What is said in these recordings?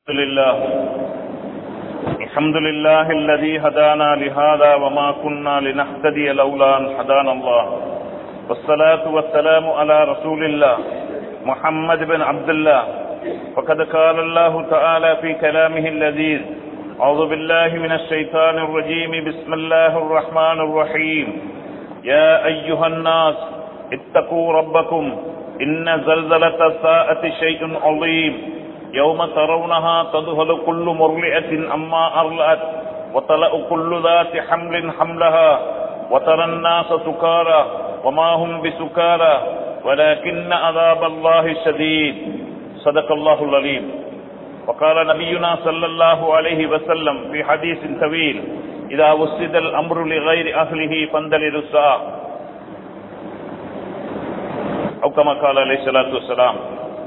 الحمد لله الحمد لله الذي هدانا لهذا وما كنا لنهتدي لولا أن هدانا الله والصلاة والسلام على رسول الله محمد بن عبد الله وقد قال الله تعالى في كلامه اللذيذ أعوذ بالله من الشيطان الرجيم بسم الله الرحمن الرحيم يا أيها الناس اتقوا ربكم إن زلزلة الساعة شيء عظيم يوم ترونها تذهل كل مرلئة أما أرلأت وتلأ كل ذات حمل حملها وترى الناس سكارى وما هم بسكارى ولكن عذاب الله شديد صدق الله العليم وقال نبينا صلى الله عليه وسلم في حديث طويل إذا وسد الأمر لغير أهله فاندلر الساعة أو كما قال عليه الصلاة والسلام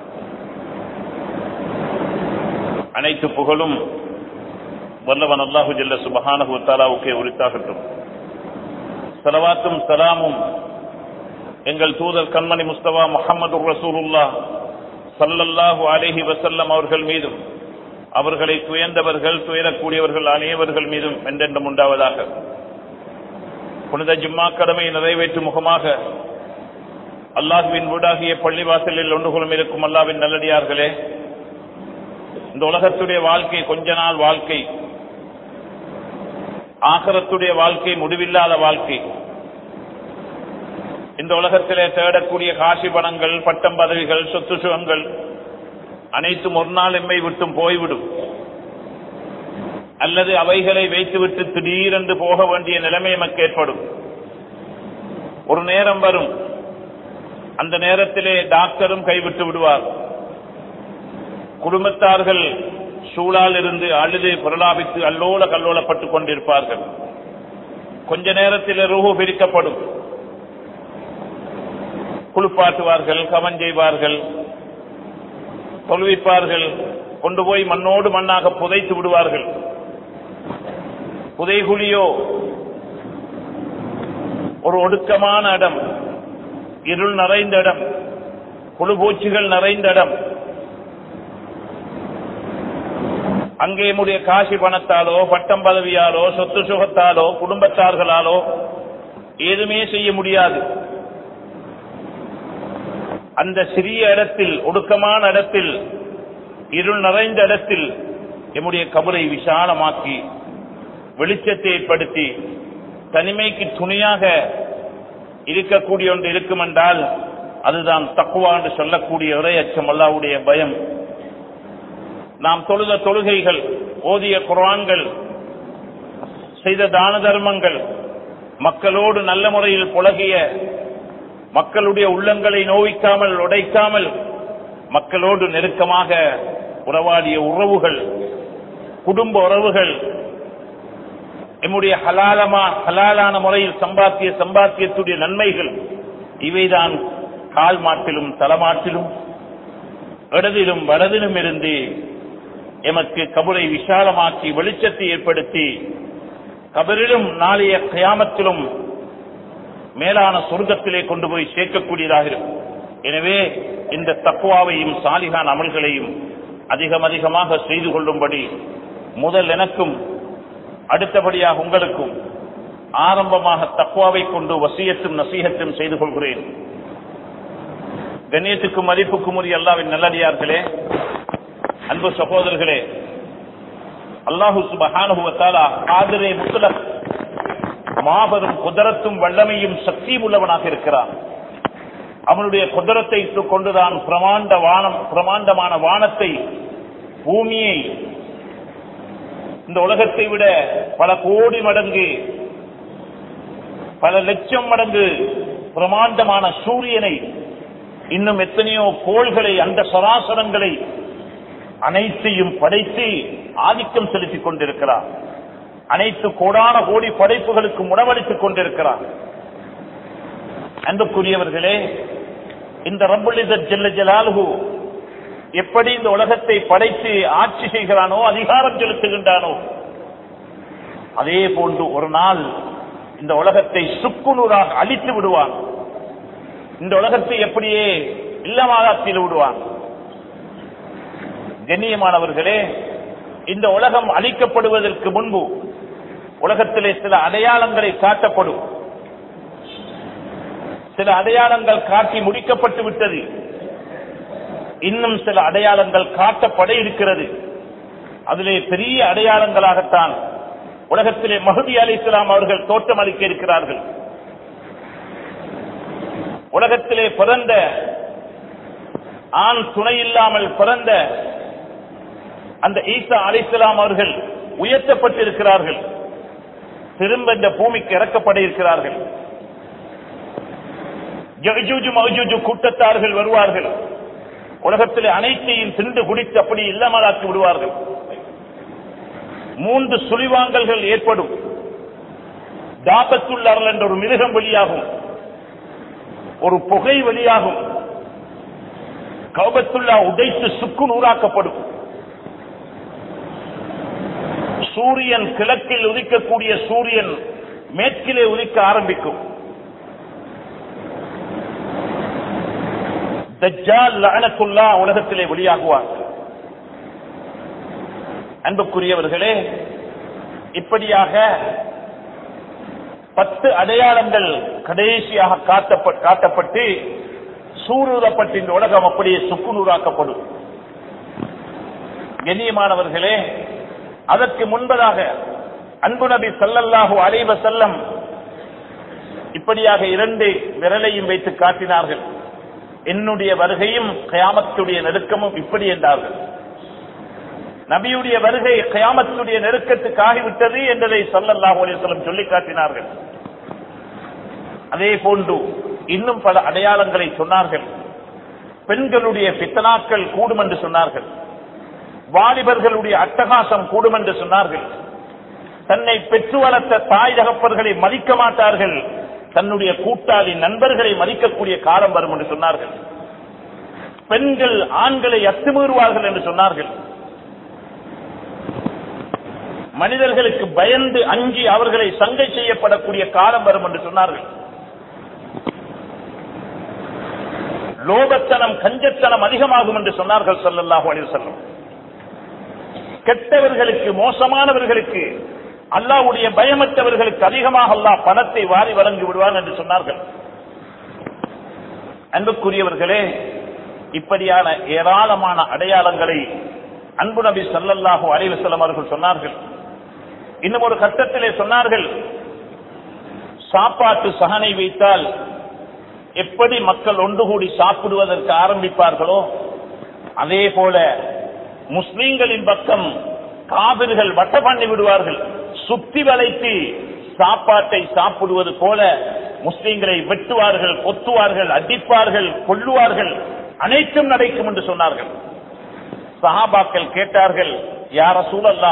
அனைத்து புகழும் வல்லவன் அல்லாஹு ஜல்ல சுபஹானஹு தாலாவுக்கே உரித்தாகட்டும் சலவாத்தும் சலாமும் எங்கள் தூதர் கண்மணி முஸ்தபா முகமது ரசூலுல்லா சல்லல்லாஹு அலேஹி வசல்லம் அவர்கள் மீதும் அவர்களை துயர்ந்தவர்கள் துயரக்கூடியவர்கள் அனைவர்கள் மீதும் என்றென்றும் உண்டாவதாக புனித ஜும்மா கடமையை நிறைவேற்றும் முகமாக அல்லாஹுவின் வீடாகிய பள்ளிவாசலில் ஒன்றுகளும் இருக்கும் அல்லாவின் நல்லடியார்களே இந்த உலகத்துடைய வாழ்க்கை கொஞ்ச நாள் வாழ்க்கை ஆகரத்துடைய வாழ்க்கை முடிவில்லாத வாழ்க்கை இந்த உலகத்திலே தேடக்கூடிய காசி பணங்கள் பட்டம் பதவிகள் சொத்து சுகங்கள் அனைத்தும் ஒரு நாள் எம்மை விட்டும் போய்விடும் அல்லது அவைகளை வைத்துவிட்டு திடீரென்று போக வேண்டிய நிலைமை நமக்கு ஏற்படும் ஒரு நேரம் வரும் அந்த நேரத்திலே டாக்டரும் கைவிட்டு விடுவார் குடும்பத்தார்கள் சூழால் இருந்து அழுது பிரலாபித்து அல்லோல கல்லோலப்பட்டுக் கொண்டிருப்பார்கள் கொஞ்ச நேரத்தில் ரூஹு பிரிக்கப்படும் குளிப்பாட்டுவார்கள் கவன் செய்வார்கள் தொழுவிப்பார்கள் கொண்டு போய் மண்ணோடு மண்ணாக புதைத்து விடுவார்கள் புதைகுழியோ ஒரு ஒடுக்கமான இடம் இருள் நிறைந்த இடம் புழுபூச்சிகள் நிறைந்த இடம் அங்கே நம்முடைய காசி பணத்தாலோ பட்டம் பதவியாலோ சொத்து சுகத்தாலோ குடும்பத்தார்களாலோ ஏதுமே செய்ய முடியாது அந்த சிறிய இடத்தில் ஒடுக்கமான இடத்தில் இருள் நிறைந்த இடத்தில் எம்முடைய கபரை விசாலமாக்கி வெளிச்சத்தை ஏற்படுத்தி தனிமைக்கு துணையாக இருக்கக்கூடிய ஒன்று இருக்கும் என்றால் அதுதான் தக்குவா என்று சொல்லக்கூடிய இறையச்சம் அல்லாவுடைய பயம் நாம் தொழுத தொழுகைகள் ஓதிய குரான்கள் செய்த தான தர்மங்கள் மக்களோடு நல்ல முறையில் புலகிய மக்களுடைய உள்ளங்களை நோவிக்காமல் உடைக்காமல் மக்களோடு நெருக்கமாக உறவாடிய உறவுகள் குடும்ப உறவுகள் எம்முடைய ஹலாலமா ஹலாலான முறையில் சம்பாத்திய சம்பாத்தியத்துடைய நன்மைகள் இவைதான் கால் மாட்டிலும் தலமாட்டிலும் இடதிலும் வடதிலும் இருந்து எமக்கு கபரை விசாலமாக்கி வெளிச்சத்தை ஏற்படுத்தி கபரிலும் நாளைய கயாமத்திலும் மேலான சொர்க்கத்திலே கொண்டு போய் சேர்க்கக்கூடியதாக இருக்கும் எனவே இந்த தக்குவாவையும் சாலிகான் அமல்களையும் அதிகம் அதிகமாக செய்து கொள்ளும்படி முதல் எனக்கும் அடுத்தபடியாக உங்களுக்கும் ஆரம்பமாக தக்குவாவை கொண்டு வசியத்தும் நசீகத்தும் செய்து கொள்கிறேன் கண்ணியத்துக்கும் மதிப்புக்கும் உரிய அல்லாவின் நல்லடியார்களே அன்பு சகோதரர்களே அல்லாஹு சுபஹானுவத்தாலா ஆதிரே முத்தலக் மாபெரும் குதரத்தும் வல்லமையும் சக்தியும் உள்ளவனாக இருக்கிறான் அவனுடைய குதரத்தை கொண்டுதான் பிரமாண்ட வானம் பிரமாண்டமான வானத்தை பூமியை இந்த உலகத்தை விட பல கோடி மடங்கு பல லட்சம் மடங்கு பிரமாண்டமான சூரியனை இன்னும் எத்தனையோ கோள்களை அந்த சராசரங்களை அனைத்தையும் படைத்து ஆதிக்கம் செலுத்திக் கொண்டிருக்கிறார் அனைத்து கோடான கோடி படைப்புகளுக்கு உணவளித்துக் கொண்டிருக்கிறார் அன்புக்குரியவர்களே இந்த ரப்புலிதர் ஜெல்ல ஜலாலுகு எப்படி இந்த உலகத்தை படைத்து ஆட்சி செய்கிறானோ அதிகாரம் செலுத்துகின்றானோ அதே போன்று ஒரு நாள் இந்த உலகத்தை சுக்குநூறாக அழித்து விடுவான் இந்த உலகத்தை எப்படியே இல்லமாகாத்தில் விடுவான் கண்ணியமானவர்களே இந்த உலகம் அழிக்கப்படுவதற்கு முன்பு உலகத்திலே சில அடையாளங்களை காட்டப்படும் சில அடையாளங்கள் காட்டி முடிக்கப்பட்டு விட்டது இன்னும் சில அடையாளங்கள் காட்டப்பட இருக்கிறது அதிலே பெரிய அடையாளங்களாகத்தான் உலகத்திலே மஹதி அலி இஸ்லாம் அவர்கள் தோற்றம் அளிக்க இருக்கிறார்கள் உலகத்திலே பிறந்த ஆண் துணை இல்லாமல் பிறந்த அந்த ஈசா அலிஸ்லாம் அவர்கள் உயர்த்தப்பட்டிருக்கிறார்கள் திரும்ப இந்த பூமிக்கு இறக்கப்பட இருக்கிறார்கள் யஜூஜு மௌஜூஜு கூட்டத்தார்கள் வருவார்கள் உலகத்திலே அனைத்தையும் திண்டு குடித்து அப்படி இல்லாமலாக்கி விடுவார்கள் மூன்று சுழிவாங்கல்கள் ஏற்படும் தாபத்துள்ளார்கள் என்ற ஒரு மிருகம் வெளியாகும் ஒரு புகை வெளியாகும் கௌபத்துள்ளா உடைத்து சுக்கு நூறாக்கப்படும் சூரியன் கிழக்கில் உதிக்கக்கூடிய சூரியன் மேற்கிலே உதிக்க ஆரம்பிக்கும் தஜ்ஜால் லஅனத்துல்லா உலகத்திலே வெளியாகுவார் அன்புக்குரியவர்களே இப்படியாக பத்து அடையாளங்கள் கடைசியாக காட்டப்ப- காட்டப்பட்டு சூரூரப்பட்டு இந்த உலகம் அப்படியே சுக்குநூறாக்கப்படும் கண்ணியமானவர்களே அதற்கு முன்பதாக அன்பு நபி ஸல்லல்லாஹு அலைஹி வஸல்லம் இப்படியாக இரண்டு விரலையும் வைத்து காட்டினார்கள் என்னுடைய வருகையும் கயாமத்துடைய நெருக்கமும் இப்படி என்றார்கள் நபியுடைய வருகை கயாமத்துடைய நெருக்கத்துக்கு ஆகிவிட்டது என்பதை ஸல்லல்லாஹு அலைஹி வஸல்லம் சொல்லி காட்டினார்கள் அதே போன்று இன்னும் பல அடையாளங்களை சொன்னார்கள் பெண்களுடைய பித்தனாக்கள் கூடும் என்று சொன்னார்கள் வாலிபர்களுடைய அட்டகாசம் கூடும் என்று சொன்னார்கள் தன்னை பெற்று வளர்த்த தாய் தகப்பர்களை மதிக்க மாட்டார்கள் தன்னுடைய கூட்டாளி நண்பர்களை மதிக்கக்கூடிய காலம் வரும் என்று சொன்னார்கள் பெண்கள் ஆண்களை அத்துமீறுவார்கள் என்று சொன்னார்கள் மனிதர்களுக்கு பயந்து அஞ்சி அவர்களை சங்கை செய்யப்படக்கூடிய காலம் வரும் என்று சொன்னார்கள் லோபத்தனம் கஞ்சத்தனம் அதிகமாகும் என்று சொன்னார்கள் ஸல்லல்லாஹு அலைஹி வஸல்லம் கெட்டவர்களுக்கு மோசமானவர்களுக்கு அல்லாஹ்வுடைய பயமற்றவர்களுக்கு அதிகமாக அல்லாஹ் பணத்தை வாரி வழங்கி விடுவான் என்று சொன்னார்கள் அன்புக்குரியவர்களே இப்படியான ஏராளமான அடையாளங்களை அன்பு நபி ஸல்லல்லாஹு அலைஹி வஸல்லம் அவர்கள் சொன்னார்கள் இன்னும் ஒரு கட்டத்திலே சொன்னார்கள் சாப்பாட்டு சகனை வைத்தால் எப்படி மக்கள் ஒன்று கூடி சாப்பிடுவதற்கு ஆரம்பிப்பார்களோ அதே போல முஸ்லிம்களின் பக்கம் காவிர்கள் வட்ட பண்ணி விடுவார்கள் சுத்தி வளைத்து சாப்பாட்டை சாப்பிடுவது போல முஸ்லிம்களை வெட்டுவார்கள் கொத்துவார்கள் அடிப்பார்கள் கொல்லுவார்கள் அனைத்தும் நடக்கும் என்று சொன்னார்கள் சஹாபாக்கள் கேட்டார்கள் யார சூழல்லா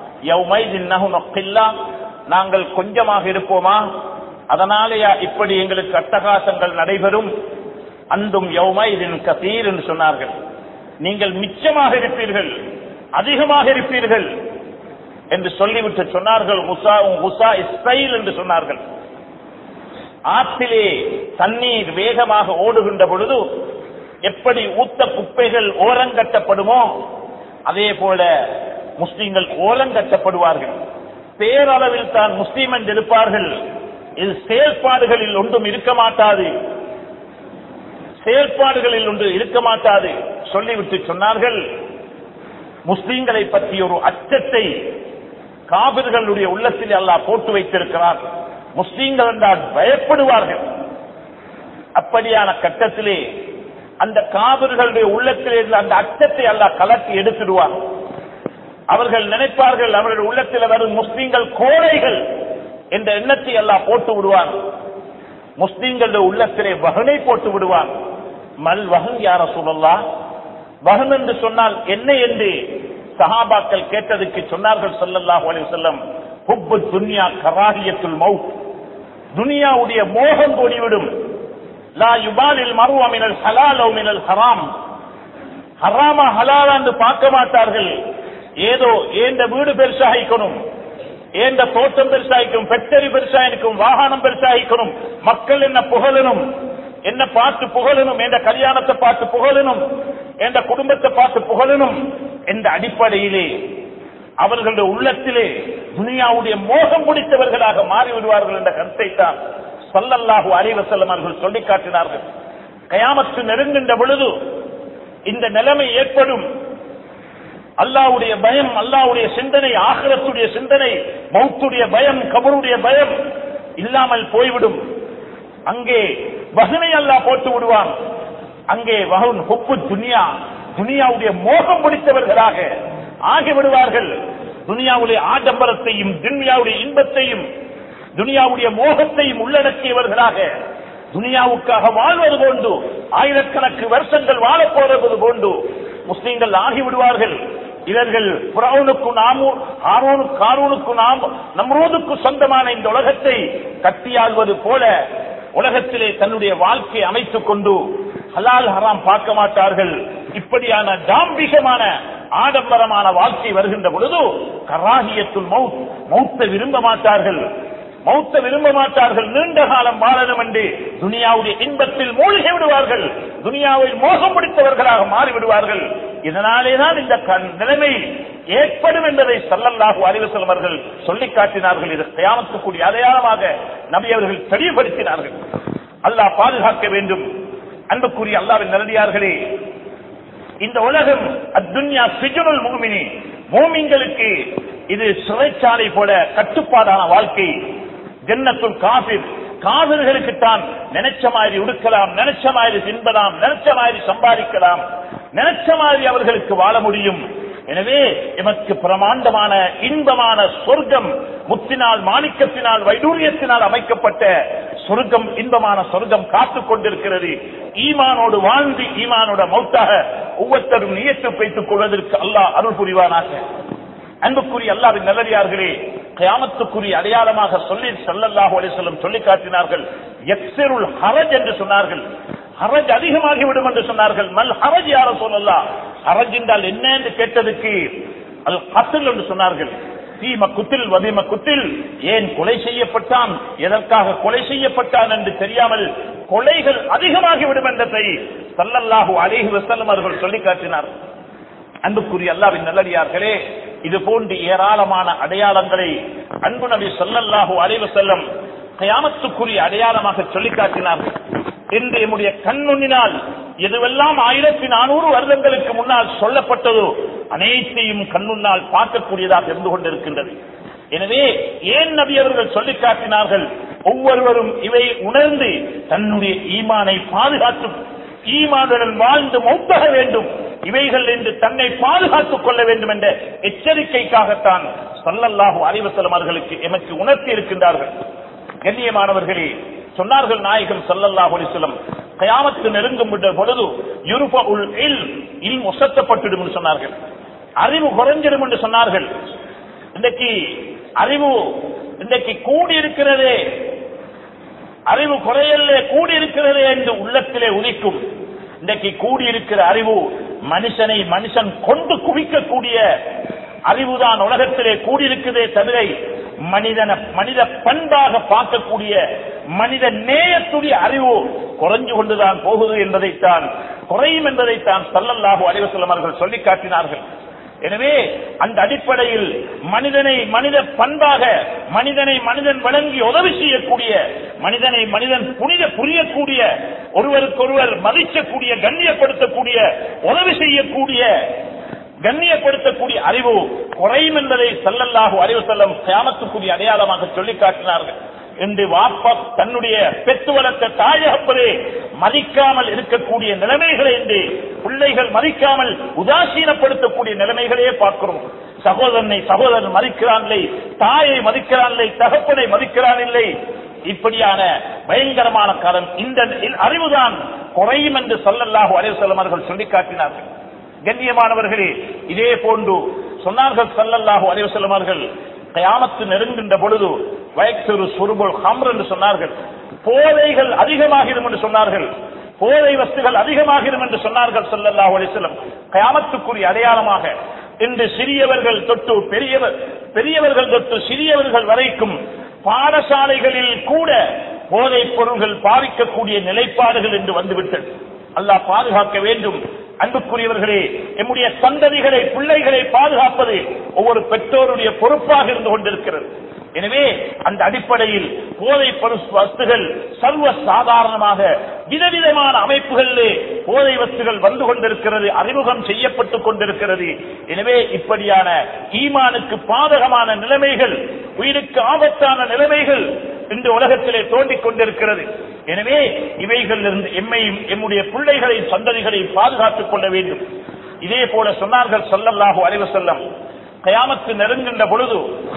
நாங்கள் கொஞ்சமாக இருப்போமா அதனாலேயா இப்படி எங்களுக்கு அட்டகாசங்கள் நடைபெறும் அந்தும் யௌமைதின் கசீர் என்று சொன்னார்கள் நீங்கள் மிச்சமாக இருப்பீர்கள் அதிகமாக இருப்பீர்கள் என்று சொல்லிவிட்டு சொன்னார்கள் உசா உசா இஸ்ரைல் என்று சொன்னார்கள் ஆற்றிலே தண்ணீர் வேகமாக ஓடுகின்ற பொழுது எப்படி ஊத்த குப்பைகள் ஓரங்கட்டப்படுமோ அதே போல முஸ்லிம்கள் ஓரங்கட்டப்படுவார்கள் பேரளவில் தான் முஸ்லீம் என்று இருப்பார்கள் இது செயல்பாடுகளில் ஒன்றும் இருக்க மாட்டாது செயல்பாடுகளில் ஒன்று இருக்க மாட்டாது சொல்லிவிட்டு சொன்னார்கள் முஸ்லீம்களை பற்றி ஒரு அச்சத்தை காவிர்களுடைய உள்ளத்தில் அல்லாஹ் போட்டு வைத்திருக்கிறார் முஸ்லீம்கள் என்றால் பயப்படுவார்கள் அப்படியான கட்டத்திலே அந்த காவிர்களுடைய உள்ளத்தில் இருந்த அந்த அச்சத்தை அல்லாஹ் கலட்டி எடுத்துடுவார் அவர்கள் நினைப்பார்கள் அவர்கள் உள்ளத்தில் வரும் முஸ்லீம்கள் கோழைகள் என்ற எண்ணத்தை எல்லாம் போட்டு விடுவான் முஸ்லீம்களுடைய உள்ளத்திலே வகனை போட்டு விடுவான் மல் வகன் யார சொல்லலாம் வகன் என்று சொன்னால் என்ன என்று சஹாபாக்கள் கேட்டதுக்கு சொன்னார்கள் ஸல்லல்லாஹு அலைஹி வஸல்லம் ஹுப்பு துன்யா கராஹியத்துல் மௌத் துனியாவுடைய மோகம் கூடிவிடும் லா யுபாலில் மருவ மினல் ஹலால் அவ் மினல் ஹராம் ஹராமா ஹலாலா என்று பார்க்க மாட்டார்கள் ஏதோ ஏந்த வீடு பெருசாகிக்கணும் ஏந்த தோட்டம் பெருசாகிக்கும் ஃபேக்டரி பெருசாகிக்கும் வாகனம் பெருசாகிக்கணும் மக்கள் என்ன புகழணும் என்ன பார்த்து புகழணும் என்ற கல்யாணத்தை பார்த்து புகழணும் என்ற குடும்பத்தை பார்த்து புகழணும் என்ற அடிப்படையிலே அவர்களுடைய உள்ளத்திலே துனியாவுடைய மோகம் பிடித்தவர்களாக மாறிவிடுவார்கள் என்ற கருத்தை தான் சல்லல்லாஹு அலைவசல்லம் அவர்கள் சொல்லிக் காட்டினார்கள் கயாமத்து நெருங்குகின்ற பொழுது இந்த நிலைமை ஏற்படும் அல்லாவுடைய பயம் அல்லாவுடைய சிந்தனை ஆகிரத்துடைய சிந்தனை மௌத்துடைய பயம் கபருடைய பயம் இல்லாமல் போய்விடும் அங்கே வசனை அல்லாஹ் போட்டு விடுவான் அங்கே வகுன் ஹுப்பு துனியா துனியாவுடைய மோகம் பிடித்தவர்களாக ஆகிவிடுவார்கள் துனியாவுடைய ஆடம்பரத்தையும் துனியாவுடைய இன்பத்தையும் துனியாவுடைய மோகத்தையும் உள்ளடக்கியவர்களாக துனியாவுக்காக வாழ்வது போன்று ஆயிரக்கணக்கு வருஷங்கள் வாழப் போறது போன்று முஸ்லீம்கள் ஆகிவிடுவார்கள் இவர்கள் புறவுனுக்கு நாமூர் ஆரோனுக்கு காரூனுக்கு நாம் நம்ரோதுக்கு சொந்தமான இந்த உலகத்தை கட்டியாள்வது போல உலகத்திலே தன்னுடைய வாழ்க்கையை அமைத்துக் கொண்டு ஹலால் ஹராம் பார்க்க மாட்டார்கள் இப்படியான தாம்பிகமான ஆடம்பரமான வாழ்க்கை வருகின்ற பொழுது கராகியத்துள் மவுத் மௌத்தை விரும்ப மாட்டார்கள் மௌத்த விரும்ப மாட்டார்கள் நீண்ட காலம் வாழணும் என்று துனியாவுடைய இன்பத்தில் மூழ்கி விடுவார்கள் துனியாவை மோகம் பிடித்தவர்களாக மாறிவிடுவார்கள் இதனாலேதான் இந்த கண்- நிலைமை ஏற்படும் என்பதை சல்லல்லாஹு அறிவு அவர்கள் சொல்லிக் காட்டினார்கள் இது கயாமத்துக்குரிய அடையாளமாக நபி அவர்கள் தெளிவுபடுத்தினார்கள் அல்லாஹ் பாதுகாக்க வேண்டும் அன்புக்குரிய அல்லாவின் நல்லடியார்களே இந்த உலகம் அத்துன்யா சிஜுனுல் மூமினி மூமிங்களுக்கு இது சிறைச்சாலை போல கட்டுப்பாடான வாழ்க்கை ஜன்னத்துல் காபிர் காவிர்களுக்கு தான் நினைச்ச மாதிரி உடுக்கலாம் நினைச்ச மாதிரி தின்பலாம் நினைச்ச மாதிரி சம்பாதிக்கலாம் நினைச்ச மாதிரி அவர்களுக்கு வாழ முடியும் எனவே எமக்கு பிரமாண்டமான இன்பமான சொர்க்கம் முத்தினால் மாணிக்கத்தினால் வைடூரியத்தினால் அமைக்கப்பட்ட சொர்க்கம் இன்பமான சொர்க்கம் காத்துக் கொண்டிருக்கிறது ஈமானோடு வாழ்ந்து ஈமானோட மௌத்தாக ஒவ்வொருத்தரும் நியத்து வைத்துக் கொள்வதற்கு அல்லாஹ் அருள் புரிவானாக அன்புக்குரிய அல்லாவின் நல்லடியார்களே கயாமத்துக்குரிய அடையாளமாக சொல்லி சல்லல்லாஹு அலைஹி வஸல்லம் சொல்லி காட்டினார்கள் எக்ஸருல் ஹரஜ் என்று சொன்னார்கள் ஹரஜ் அதிகமாகிவிடும் என்று சொன்னார்கள் மல் ஹரஜ் யார சொல்லலாம் ஹரஜ் என்றால் என்ன என்று கேட்டதுக்கு அல் கத்தில் என்று சொன்னார்கள் தீம குத்தில் வதிம குத்தில் ஏன் கொலை செய்யப்பட்டான் எதற்காக கொலை செய்யப்பட்டான் என்று தெரியாமல் கொலைகள் அதிகமாகிவிடும் என்றதை சல்லல்லாஹு அலைஹி வஸல்லம் அவர்கள் சொல்லி காட்டினார் அன்புக்குரிய அல்லாவின் நல்லடியார்களே இது போன்று ஏராளமான அடையாளங்களை அன்பு நபி சொல்லல்லாஹு அலைவு செல்லம் கயாமத்துக்குரிய அடையாளமாக சொல்லி காட்டினார்கள் இன்று என்னுடைய கண்முன்னினால் எதுவெல்லாம் ஆயிரத்தி நானூறு வருடங்களுக்கு முன்னால் சொல்லப்பட்டதோ அனைத்தையும் கண்முன்னால் பார்க்கக்கூடியதாக இருந்து கொண்டிருக்கின்றது எனவே ஏன் நபி அவர்கள் சொல்லி காட்டினார்கள் ஒவ்வொருவரும் இவை உணர்ந்து தன்னுடைய ஈமானை பாதுகாத்து ஈமானுடன் வாழ்ந்து மௌத்தக வேண்டும் இவைகள் என்று தன்னை பாதுகாத்துக் கொள்ள வேண்டும் என்ற எச்சரிக்கைக்காகத்தான் சல்லல்லாஹு அறிவசலம் அவர்களுக்கு எமக்கு உணர்த்தி இருக்கின்றார்கள் கண்ணியமானவர்களே சொன்னார்கள் நாயகம் சல்லல்லாஹு அலிஸ்லம் கயாமத்து நெருங்கும் பொழுது யுருப உல் இல் இல் ஒசத்தப்பட்டுடும் என்று சொன்னார்கள் அறிவு குறைஞ்சிடும் என்று சொன்னார்கள் இன்றைக்கு அறிவு இன்றைக்கு கூடி இருக்கிறதே அறிவு குறையல்ல கூடி இருக்கிறதே என்று உள்ளத்திலே உதிக்கும் இன்றைக்கு கூடியிருக்கிற அறிவு மனுஷனை மனுஷன் கொண்டு குவிக்கக்கூடிய அறிவுதான் உலகத்திலே கூடியிருக்கிறதே தவிர மனிதன மனித பண்பாக பார்க்கக்கூடிய மனித நேயத்துடைய அறிவு குறைஞ்சு கொண்டுதான் போகுது என்பதைத்தான் குறையும் என்பதைத்தான் சல்லல்லாஹு அலைவசல்லம் அவர்கள் சொல்லி காட்டினார்கள் எனவே அந்த அடிப்படையில் மனிதனை மனித பண்பாக மனிதனை மனிதன் வழங்கி உதவி செய்யக்கூடிய மனிதனை மனிதன் புனித புரியக்கூடிய ஒருவருக்கொருவர் மதிக்கக்கூடிய கண்ணியப்படுத்தக்கூடிய உதவி செய்யக்கூடிய கண்ணியப்படுத்தக்கூடிய அறிவு குறையும் என்பதை சல்லல்லாஹு அறிவு செல்லம் கியாமத்துக்குரிய அடையாளமாக சொல்லி காட்டினார்கள் என்று வாப்பா தன்னுடைய பெற்று வளர்த்த தாயகப்பதே மதிக்காமல் இருக்கக்கூடிய நிலைமைகளை என்று பிள்ளைகள் மதிக்காமல் உதாசீனப்படுத்தக்கூடிய நிலைமைகளே பார்க்கிறோம் சகோதரனை சகோதரன் மதிக்கிறான்லை தாயை மதிக்கிறான்லை தகப்பனை மதிக்கிறான் இல்லை இப்படியான பயங்கரமான காலம் இந்த அறிவுதான் குறையும் என்று சொல்லல்லாஹு அலைவசல்லம் அவர்கள் சொல்லி காட்டினார்கள் கண்ணியமானவர்களே இதே போன்று சொன்னார்கள் சல்லல்லாஹு அலைவசல்லம் அவர்கள் கயாமத்து நெருங்குகின்ற பொழுது வயக்சரு சுருபுல் ஹம்ர் என்று சொன்னார்கள் போதைகள் அதிகமாகிடும் என்று சொன்னார்கள் போதை வஸ்துகள் அதிகமாகிடும் என்று சொன்னார்கள் சல்லல்லாஹு அலிஸ்லம் கயாமத்துக்குரிய அடையாளமாக இன்று சிறியவர்கள் தொட்டு பெரியவர் பெரியவர்கள் தொட்டு சிறியவர்கள் வரைக்கும் பாடசாலைகளில் கூட போதைப் பொருள்கள் பாதிக்கக்கூடிய நிலைப்பாடுகள் என்று வந்துவிட்டது அல்லாஹ் பாதுகாக்க வேண்டும் அன்புக்குரியவர்களே எம்முடைய சந்ததிகளை பிள்ளைகளை பாதுகாப்பது ஒவ்வொரு பெற்றோருடைய பொறுப்பாக இருந்து கொண்டிருக்கிறது எனவே அந்த அடிப்படையில் போதை பரு- வஸ்துகள் சர்வ சாதாரணமாக விதவிதமான அமைப்புகளிலே போதை வஸ்துகள் வந்து கொண்டிருக்கிறது அறிமுகம் செய்யப்பட்டுக் கொண்டிருக்கிறது எனவே இப்படியான ஈமானுக்கு பாதகமான நிலைமைகள் உயிருக்கு ஆபத்தான நிலைமைகள் இந்த உலகத்திலே தோண்டிக் கொண்டிருக்கிறது எனவே இவைகளிலிருந்து எம்மையும் எம்முடைய பிள்ளைகளை சந்ததிகளை பாதுகாத்துக் கொள்ள வேண்டும் இதே போல சொன்னார்கள் சொல்லல்லாஹு அலைவ செல்லம் கயாமத்து நெருங்கின்ற பொழுது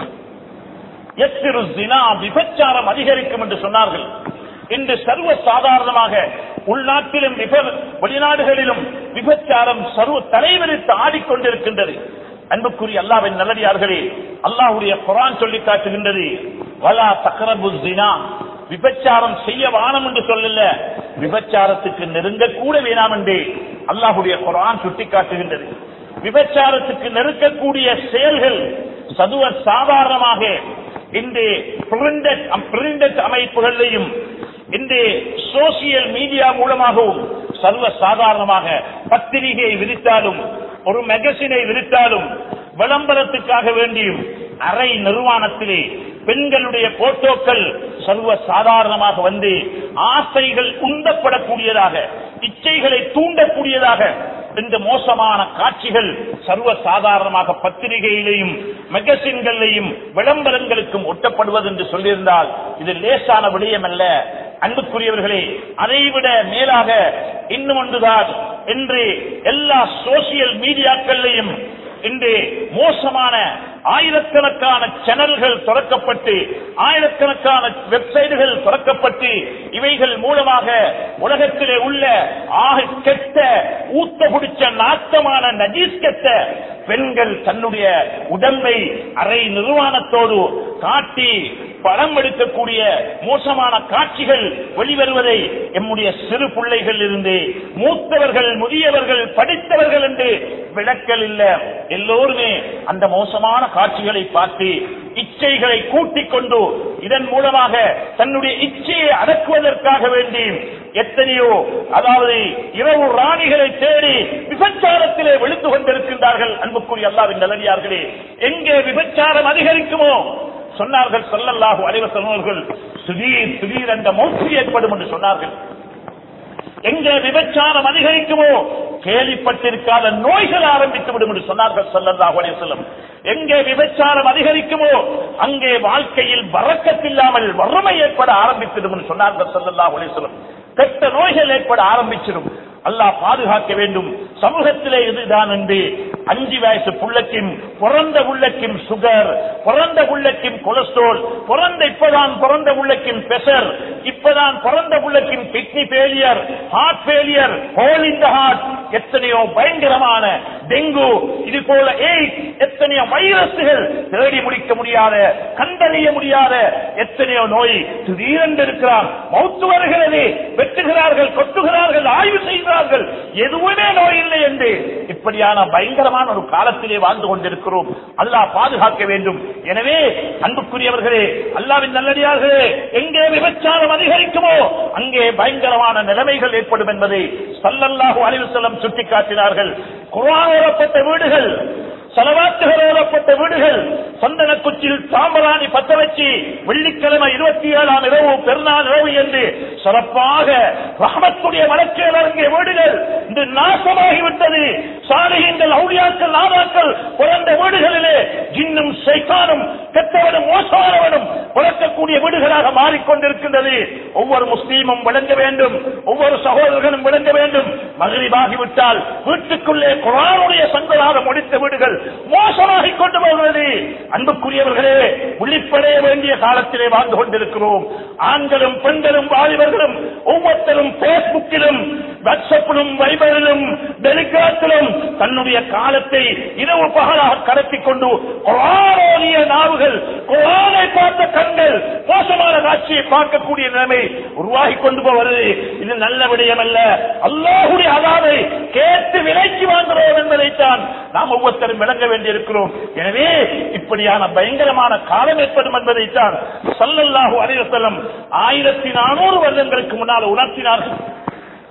எத்திரு தினா விபச்சாரம் அதிகரிக்கும் என்று சொன்னார்கள் இன்று சர்வ சாதாரணமாக உள்நாட்டிலும் விப- வெளிநாடுகளிலும் விபச்சாரம் சர்வ தலைவரித்து ஆடிக்கொண்டிருக்கின்றது அன்புக்குரிய அல்லாவின் நல்லடியார்களே அல்லாஹ்வுடைய குரான் சொல்லி காட்டுகின்றது வலா தக்ரபு தினா விபச்சாரம் செய்ய வானம் என்று சொல்லல விபச்சாரத்துக்கு நெருங்க கூட வேணாம் என்று அல்லாஹ்வுடைய குரான் சுட்டி காட்டுகின்றது விபச்சாரத்துக்கு நெருக்கக்கூடிய செயல்கள் சதுவ சாதாரணமாக இன்று printed printed அமைப்புகளிலையும் இன்று சோசியல் மீடியா மூலமாகவும் சர்வ சாதாரணமாக பத்திரிகை விரித்தாலும் ஒரு மெகசினை விரித்தாலும் விளம்பரத்துக்காக வேண்டியும் அரை நிர்வாணத்திலே பெண்களுடைய போட்டோக்கள் சர்வ சாதாரணமாக வந்து ஆசைகள் உந்தப்படக்கூடியதாக இச்சைகளை தூண்டக்கூடியதாக இந்த மோசமான காட்சிகள் சர்வ சாதாரணமாக பத்திரிகையிலையும் மெகசின்களிலையும் விளம்பரங்களுக்கும் ஒட்டப்படுவது என்று சொல்லியிருந்தால் இது லேசான விடயம் அல்ல அன்புக்குரியவர்களே அதைவிட மேலாக இன்னும் ஒன்றுதான் இன்று எல்லா சோசியல் மீடியாக்கள்லையும் இன்று மோசமான ஆயிரக்கணக்கான சேனல்கள் திறக்கப்பட்டு ஆயிரக்கணக்கான வெப்சைட்டுகள் திறக்கப்பட்டு இவைகள் மூலமாக உலகத்திலே உள்ள ஆக கெட்ட ஊத்த பிடிச்ச நாட்டமான நஜீஸ் கெட்ட பெண்கள் தன்னுடைய உடம்பை அரை நிர்வாணத்தோடு காட்டி படம் எடுக்கக்கூடிய மோசமான காட்சிகள் வெளிவருவதை எம்முடைய சிறு பிள்ளைகள் இருந்து மூத்தவர்கள் முதியவர்கள் படித்தவர்கள் என்று விளக்கல் இல்ல எல்லோருமே அந்த மோசமான காட்சிகளை பார்த்து இச்சைகளை கூட்டிக் கொண்டு இதன் மூலமாக தன்னுடைய இச்சையை அடக்குவதற்காக வேண்டி எத்தனையோ அதாவது இரவு ராணிகளை தேடி விபச்சாரத்திலே விழுந்து கொண்டிருக்கின்றார்கள் அன்புக்குரிய அல்லாவின் நல்லடியார்களே எங்கே விபச்சாரம் அதிகரிக்குமோ சொன்னார்கள் சொல்லல்லாஹு அலைவசம் அவர்கள் சுதீர் சுதீர் என்ற மௌத்து ஏற்படும் என்று சொன்னார்கள் எங்கே விபச்சாரம் அதிகரிக்குமோ கேள்விப்பட்டிருக்காத நோய்கள் ஆரம்பித்து விடும் என்று சொன்னார்கள் சொல்லல்லாஹு அலைஹி வஸல்லம் எங்கே விபச்சாரம் அதிகரிக்குமோ அங்கே வாழ்க்கையில் வரக்கத்தில்லாமல் வறுமை ஏற்பட ஆரம்பித்திடும் என்று சொன்னார்கள் சொல்லல்லாஹு அலைஹி வஸல்லம் கெட்ட நோய்கள் ஏற்பட ஆரம்பிச்சிடும் அல்லாஹ் பாதுகாக்க வேண்டும் சமூகத்திலே இதுதான் என்று அஞ்சு வயசு புள்ளக்கும் பிறந்த உள்ளக்கும் சுகர் பிறந்த உள்ளக்கும் கொலஸ்ட்ரால் பிறந்த இப்பதான் பிறந்த உள்ளக்கும் பெசர் இப்பதான் பிறந்த உள்ளக்கும் kidney failure heart failure hole in the heart எத்தனையோ பயங்கரமான டெங்கு இது போல எய்ட் எத்தனையோ வைரஸ்கள் தேடி முடிக்க முடியாத கண்டறிய முடியாத எத்தனையோ நோய் திடீரென்று இருக்கிறார் மௌத்து வருகிறது வெட்டுகிறார்கள் கொட்டுகிறார்கள் ஆய்வு செய்கிறார்கள் எதுவுமே நோய் இல்லை என்று இப்படியான பயங்கரமான ஒரு காலத்திலே வாழ்ந்து கொண்டிருக்கிறோம் அல்லாஹ் பாதுகாக்க வேண்டும் எனவே அன்புக்குரியவர்களே அல்லாவின் நல்லடியார்களே எங்கே விபச்சாரம் அதிகரிக்குமோ அங்கே பயங்கரமான நிலைமைகள் ஏற்படும் என்பதை சல்லல்லாஹு அலைஹி வஸல்லம் சுட்டிக்காட்டினார்கள் குர்ஆன் ஓதப்பட்ட வீடுகள் செலவாத்துகள் ஓதப்பட்ட வீடுகள் சந்தன குச்சியில் சாம்பராணி பத்த வச்சு வெள்ளிக்கிழமை இருபத்தி ஏழாம் இரவு பெருநாள் இரவு என்று சிறப்பாக ரஹமத்துடைய மலச்சேல் இறங்கிய வீடுகள் இன்று நாசமாகிவிட்டது சாலைகள் அவுளியாக்கள் நாதாக்கள் பிறந்த வீடுகளிலே ஜின்னும் சைத்தானும் கெட்டவனும் மோசமானவனும் பிறக்கக்கூடிய வீடுகளாக மாறிக்கொண்டிருக்கின்றது ஒவ்வொரு முஸ்லீமும் விளங்க வேண்டும் ஒவ்வொரு சகோதரர்களும் விளங்க வேண்டும் மகிழ்வாகிவிட்டால் வீட்டுக்குள்ளே குரானுடைய சங்களாக முடித்த வீடுகள் மோசமாகிக் கொண்டு போகிறது அன்புக்குரியவர்களே விழிப்படைய வேண்டிய காலத்திலே வாழ்ந்து கொண்டிருக்கிறோம் ஆண்களும் பெண்களும் வாலிபர்களும் ஒவ்வொருத்தரும் பேஸ்புக்கிலும் வாட்ஸ்அப்பிலும் வைபரிலும் டெலிகிராத்திலும் தன்னுடைய காலத்தை இரவு பகலாக கடத்திக் கொண்டு குரானோனிய நாவுகள் குரானை பார்த்த கண்கள் மோசமான காட்சியை பார்க்கக்கூடிய நிலைமை உருவாகி கொண்டு போவது இது நல்ல விடயம் அல்ல அல்லாஹுடைய அதாவை கேட்டு விலைக்கு வாங்குகிறோம் என்பதைத்தான் நாம் ஒவ்வொருத்தரும் விளங்க வேண்டியிருக்கிறோம் எனவே இப்படியான பயங்கரமான காலம் ஏற்படும் என்பதைத்தான் சல்லல்லாஹு அலைஹி வஸல்லம் ஆயிரத்தி நானூறு வருடங்களுக்கு முன்னால் உணர்த்தினார்கள்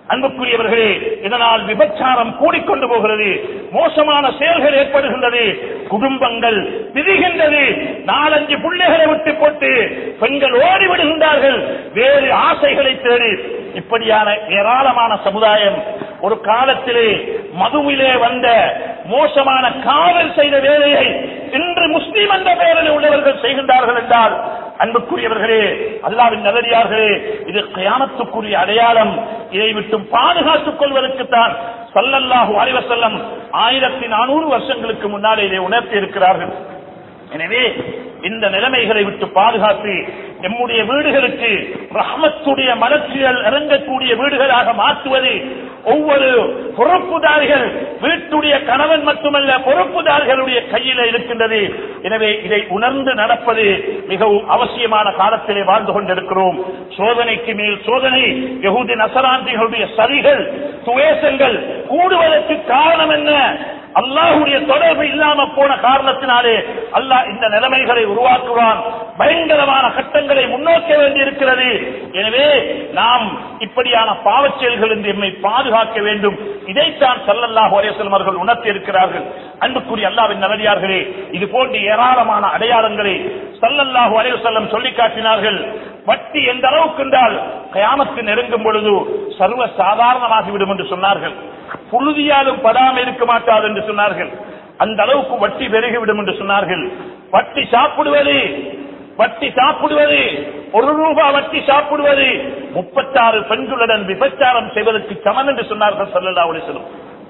அன்புக்குரியவர்களே இதனால் விபச்சாரம் கூடிக்கொண்டு போகிறது மோசமான செயல்கள் ஏற்படுகின்றது குடும்பங்கள் பிரிகின்றது நாலஞ்சு பிள்ளைகளை விட்டு போட்டு பெண்கள் ஓடிவிடுகின்றார்கள் வேறு ஆசைகளை தேடி இப்படியான ஏராளமான சமுதாயம் ஒரு காலத்திலே மதுவிலே வந்த மோசமான காவல் செய்த வேலையை இன்று முஸ்லீம் என்ற பெயரில் உள்ளவர்கள் செய்கின்றார்கள் என்றால் அன்புக்குரியவர்களே அல்லாவின் நல்லடியார்களே இது கயானத்துக்குரிய அடையாளம் இதை விட்டு பாதுகாத்துக் கொள்வதற்குத்தான் சல்லல்லாஹு அலைஹி வஸல்லம் ஆயிரத்தி நானூறு வருஷங்களுக்கு முன்னாலே இதை உணர்த்தி இருக்கிறார்கள் எனவே இந்த நிலைமைகளை விட்டு பாதுகாத்து நம்முடைய வீடுகளுக்கு ரஹமத்துடைய மலர்ச்சிகள் இறங்கக்கூடிய வீடுகளாக மாற்றுவது ஒவ்வொரு பொறுப்புதாரிகள் வீட்டுடைய கணவன் மட்டுமல்ல பொறுப்புதாரிகளுடைய கையில இருக்கின்றது எனவே இதை உணர்ந்து நடப்பது மிகவும் அவசியமான காலத்திலே வாழ்ந்து கொண்டிருக்கிறோம் சோதனைக்கு மேல் சோதனை யகுதி நசராந்திகளுடைய சரிகள் துவேசங்கள் கூடுவதற்கு காரணம் என்ன அல்லாஹுடைய தொடர்பு இல்லாம போன காரணத்தினாலே அல்லாஹ் இந்த நிலைமைகளை உருவாக்குவான் பயங்கரமான கட்டங்களை முன்னோக்க வேண்டியிருக்கிறது எனவே நாம் இப்படியான பாவச் செயல்களிலிருந்து எம்மை பாதுகாக்க வேண்டும் இதைத்தான் சல்லல்லாஹு அலைஹி வஸல்லம் அவர்கள் உணர்த்தி இருக்கிறார்கள் அன்புக்குரிய அல்லாவின் நல்லடியார்களே இது போன்ற ஏராளமான அடையாளங்களை சல்லல்லாஹு அலைஹி வஸல்லம் சொல்லி காட்டினார்கள் வட்டி எந்த அளவுக்கு என்றால் கயாமத்து நெருங்கும் பொழுது சர்வ சாதாரணமாகிவிடும் என்று சொன்னார்கள் புழுதியாலும் படாமல் இருக்க மாட்டாது என்று சொன்னார்கள் அந்த அளவுக்கு வட்டி பெருகிவிடும் என்று சொன்னார்கள் வட்டி சாப்பிடுவது வட்டி சாப்பிடுவது ஒரு ரூபாய் வட்டி சாப்பிடுவது முப்பத்தாறு பெண்களுடன் விபச்சாரம் செய்வதற்கு சமன் என்று சொன்னார்கள் சல்லல்லா அலிஸ்லம்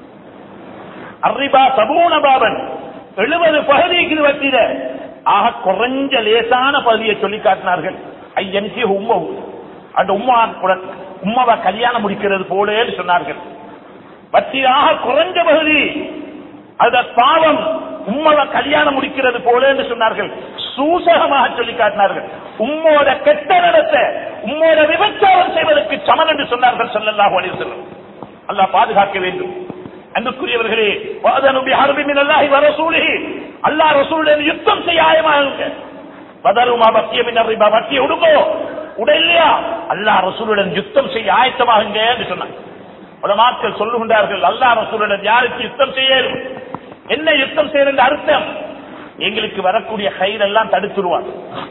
அரிபா சபூன பாபன் எழுபது பகுதிக்கு இது வட்டிட ஆக குறைஞ்ச லேசான பகுதியை சொல்லி காட்டினார்கள் ஐயன்சி உம்மவு அந்த உம்மா உம்மாவை கல்யாணம் முடிக்கிறது போலேன்னு சொன்னார்கள் வட்டியாக குறைஞ்ச பகுதி அந்த பாவம் உம்மளை கல்யாணம் முடிக்கிறது போல என்று சொன்னார்கள் சூசகமாக சொல்லி காட்டினார்கள் உம்மோட கெட்ட நடத்த உம்மோட விபச்சாரம் செய்வதற்கு சமன் என்று சொன்னார்கள் சொல்லல்லாஹு அலைஹி வஸல்லம் அல்லாஹ் பாதுகாக்க வேண்டும் அன்புக்குரியவர்களே வாதனுபி ஹர்பின் அல்லாஹி வ ரசூலிஹி அல்லாஹ் ரசூலுடன் யுத்தம் செய்ய ஆயமாகுங்க பதருமா பக்கியமின் ரிபா வட்டி உடுங்கோ உடையிலையா அல்லாஹ் ரசூலுடன் யுத்தம் செய்ய ஆயத்தமாகுங்க என்று சொன்னாங்க உலமாக்கள் சொல்லுகின்றார்கள் அல்லாஹ் ரசூலுடன் யாருக்கு யுத்தம் செய்யணும் என்ன யுத்தம் செய்யற அர்த்தம் எங்களுக்கு வரக்கூடிய கயிறு எல்லாம் தடுத்துருவாங்க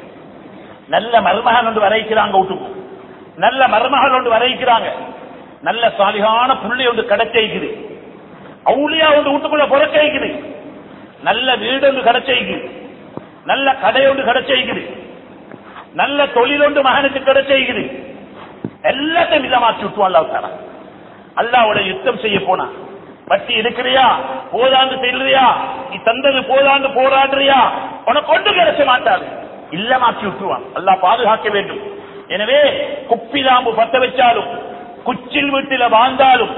நல்ல மருமகன் ஒன்று வரைக்கிறாங்க வீட்டுக்கு நல்ல மருமகள் ஒன்று வரைக்கிறாங்க நல்ல சாலிகான புள்ளி ஒன்று கிடைச்சிக்குது அவுளியா ஒன்று வீட்டுக்குள்ள புறக்கைக்குது நல்ல வீடு ஒன்று கிடைச்சிக்குது நல்ல கடை ஒன்று கிடைச்சிக்குது நல்ல தொழில் ஒன்று மகனுக்கு கிடைச்சிக்குது எல்லாத்தையும் இதமாக்கி விட்டுவான் அல்லாஹ் அல்லாவோட யுத்தம் செய்ய போனா வட்டி இருக்கிறியா போதாண்டு செல்றியா நீ தந்தது போதாண்டு போராடுறியா உனக்கு ஒன்று கிடைச்ச மாட்டாது இல்லமாக்கி விட்டுருவான் அல்லாஹ் பாதுகாக்க வேண்டும் எனவே குப்பிலாம்பு பத்த வச்சாலும் குச்சில் வீட்டில வாழ்ந்தாலும்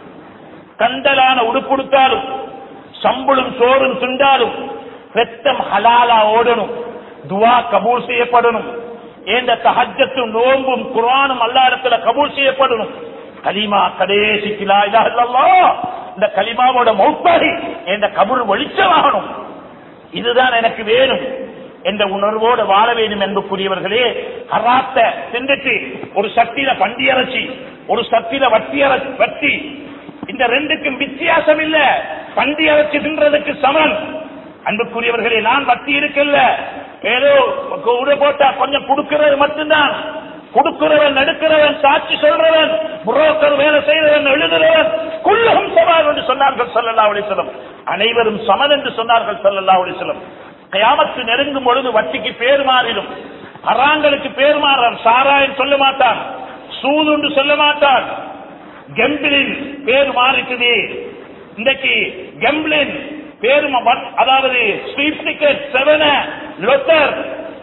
கண்டலான உடுப்புடுத்தாலும் சம்பளும் சோறும் துண்டாலும் ரத்தம் ஹலாலா ஓடணும் துவா கபூல் செய்யப்படணும் ஏந்த தஹஜத்தும் நோம்பும் குரானும் அல்லா இடத்துல கபூல் செய்யப்படணும் கலிமா கடைசிக்கு லா இலாஹ இல்லல்லாஹ் இந்த கலிமாவோட மௌத்தாகி இந்த கபூர் வெளிச்சமாகணும் இதுதான் எனக்கு வேணும் என்ற உணர்வோடு வாழ வேண்டும் என்புக்குரியவர்களே ஹராத்த திண்டுட்டு ஒரு சட்டியில பண்டி அரைச்சி ஒரு சட்டியில வட்டி அரை வட்டி இந்த ரெண்டுக்கும் வித்தியாசம் இல்ல பண்டி அரைச்சி தின்றதுக்கு சமன் அன்புக்குரியவர்களே நான் வட்டி இருக்கல்ல ஏதோ உட போட்டா கொஞ்சம் கொடுக்கிறது மட்டும்தான் கொடுக்கிறவன் எடுக்கிறவன் சாட்சி சொல்றவன் புரோக்கர் வேலை செய்கிறவன் எழுதுறவன் குள்ளகம் சவால் என்று சொன்னார்கள் சல்லல்லா அலிஸ்லம் அனைவரும் சமன் என்று சொன்னார்கள் சல்லல்லா அலிஸ்லம் கயாமத்து நெருங்கும் பொழுது வட்டிக்கு பேர் மாறிடும் அறாங்களுக்கு பேர் மாறான் சாராயன் சொல்ல மாட்டான் சூதுண்டு சொல்ல மாட்டான் கெம்பிளின் பேர் மாறிட்டுது இன்றைக்கு கெம்பிளின் பேரு ம- அதாவது ஸ்வீப் டிக்கெட் செவன லொத்தர்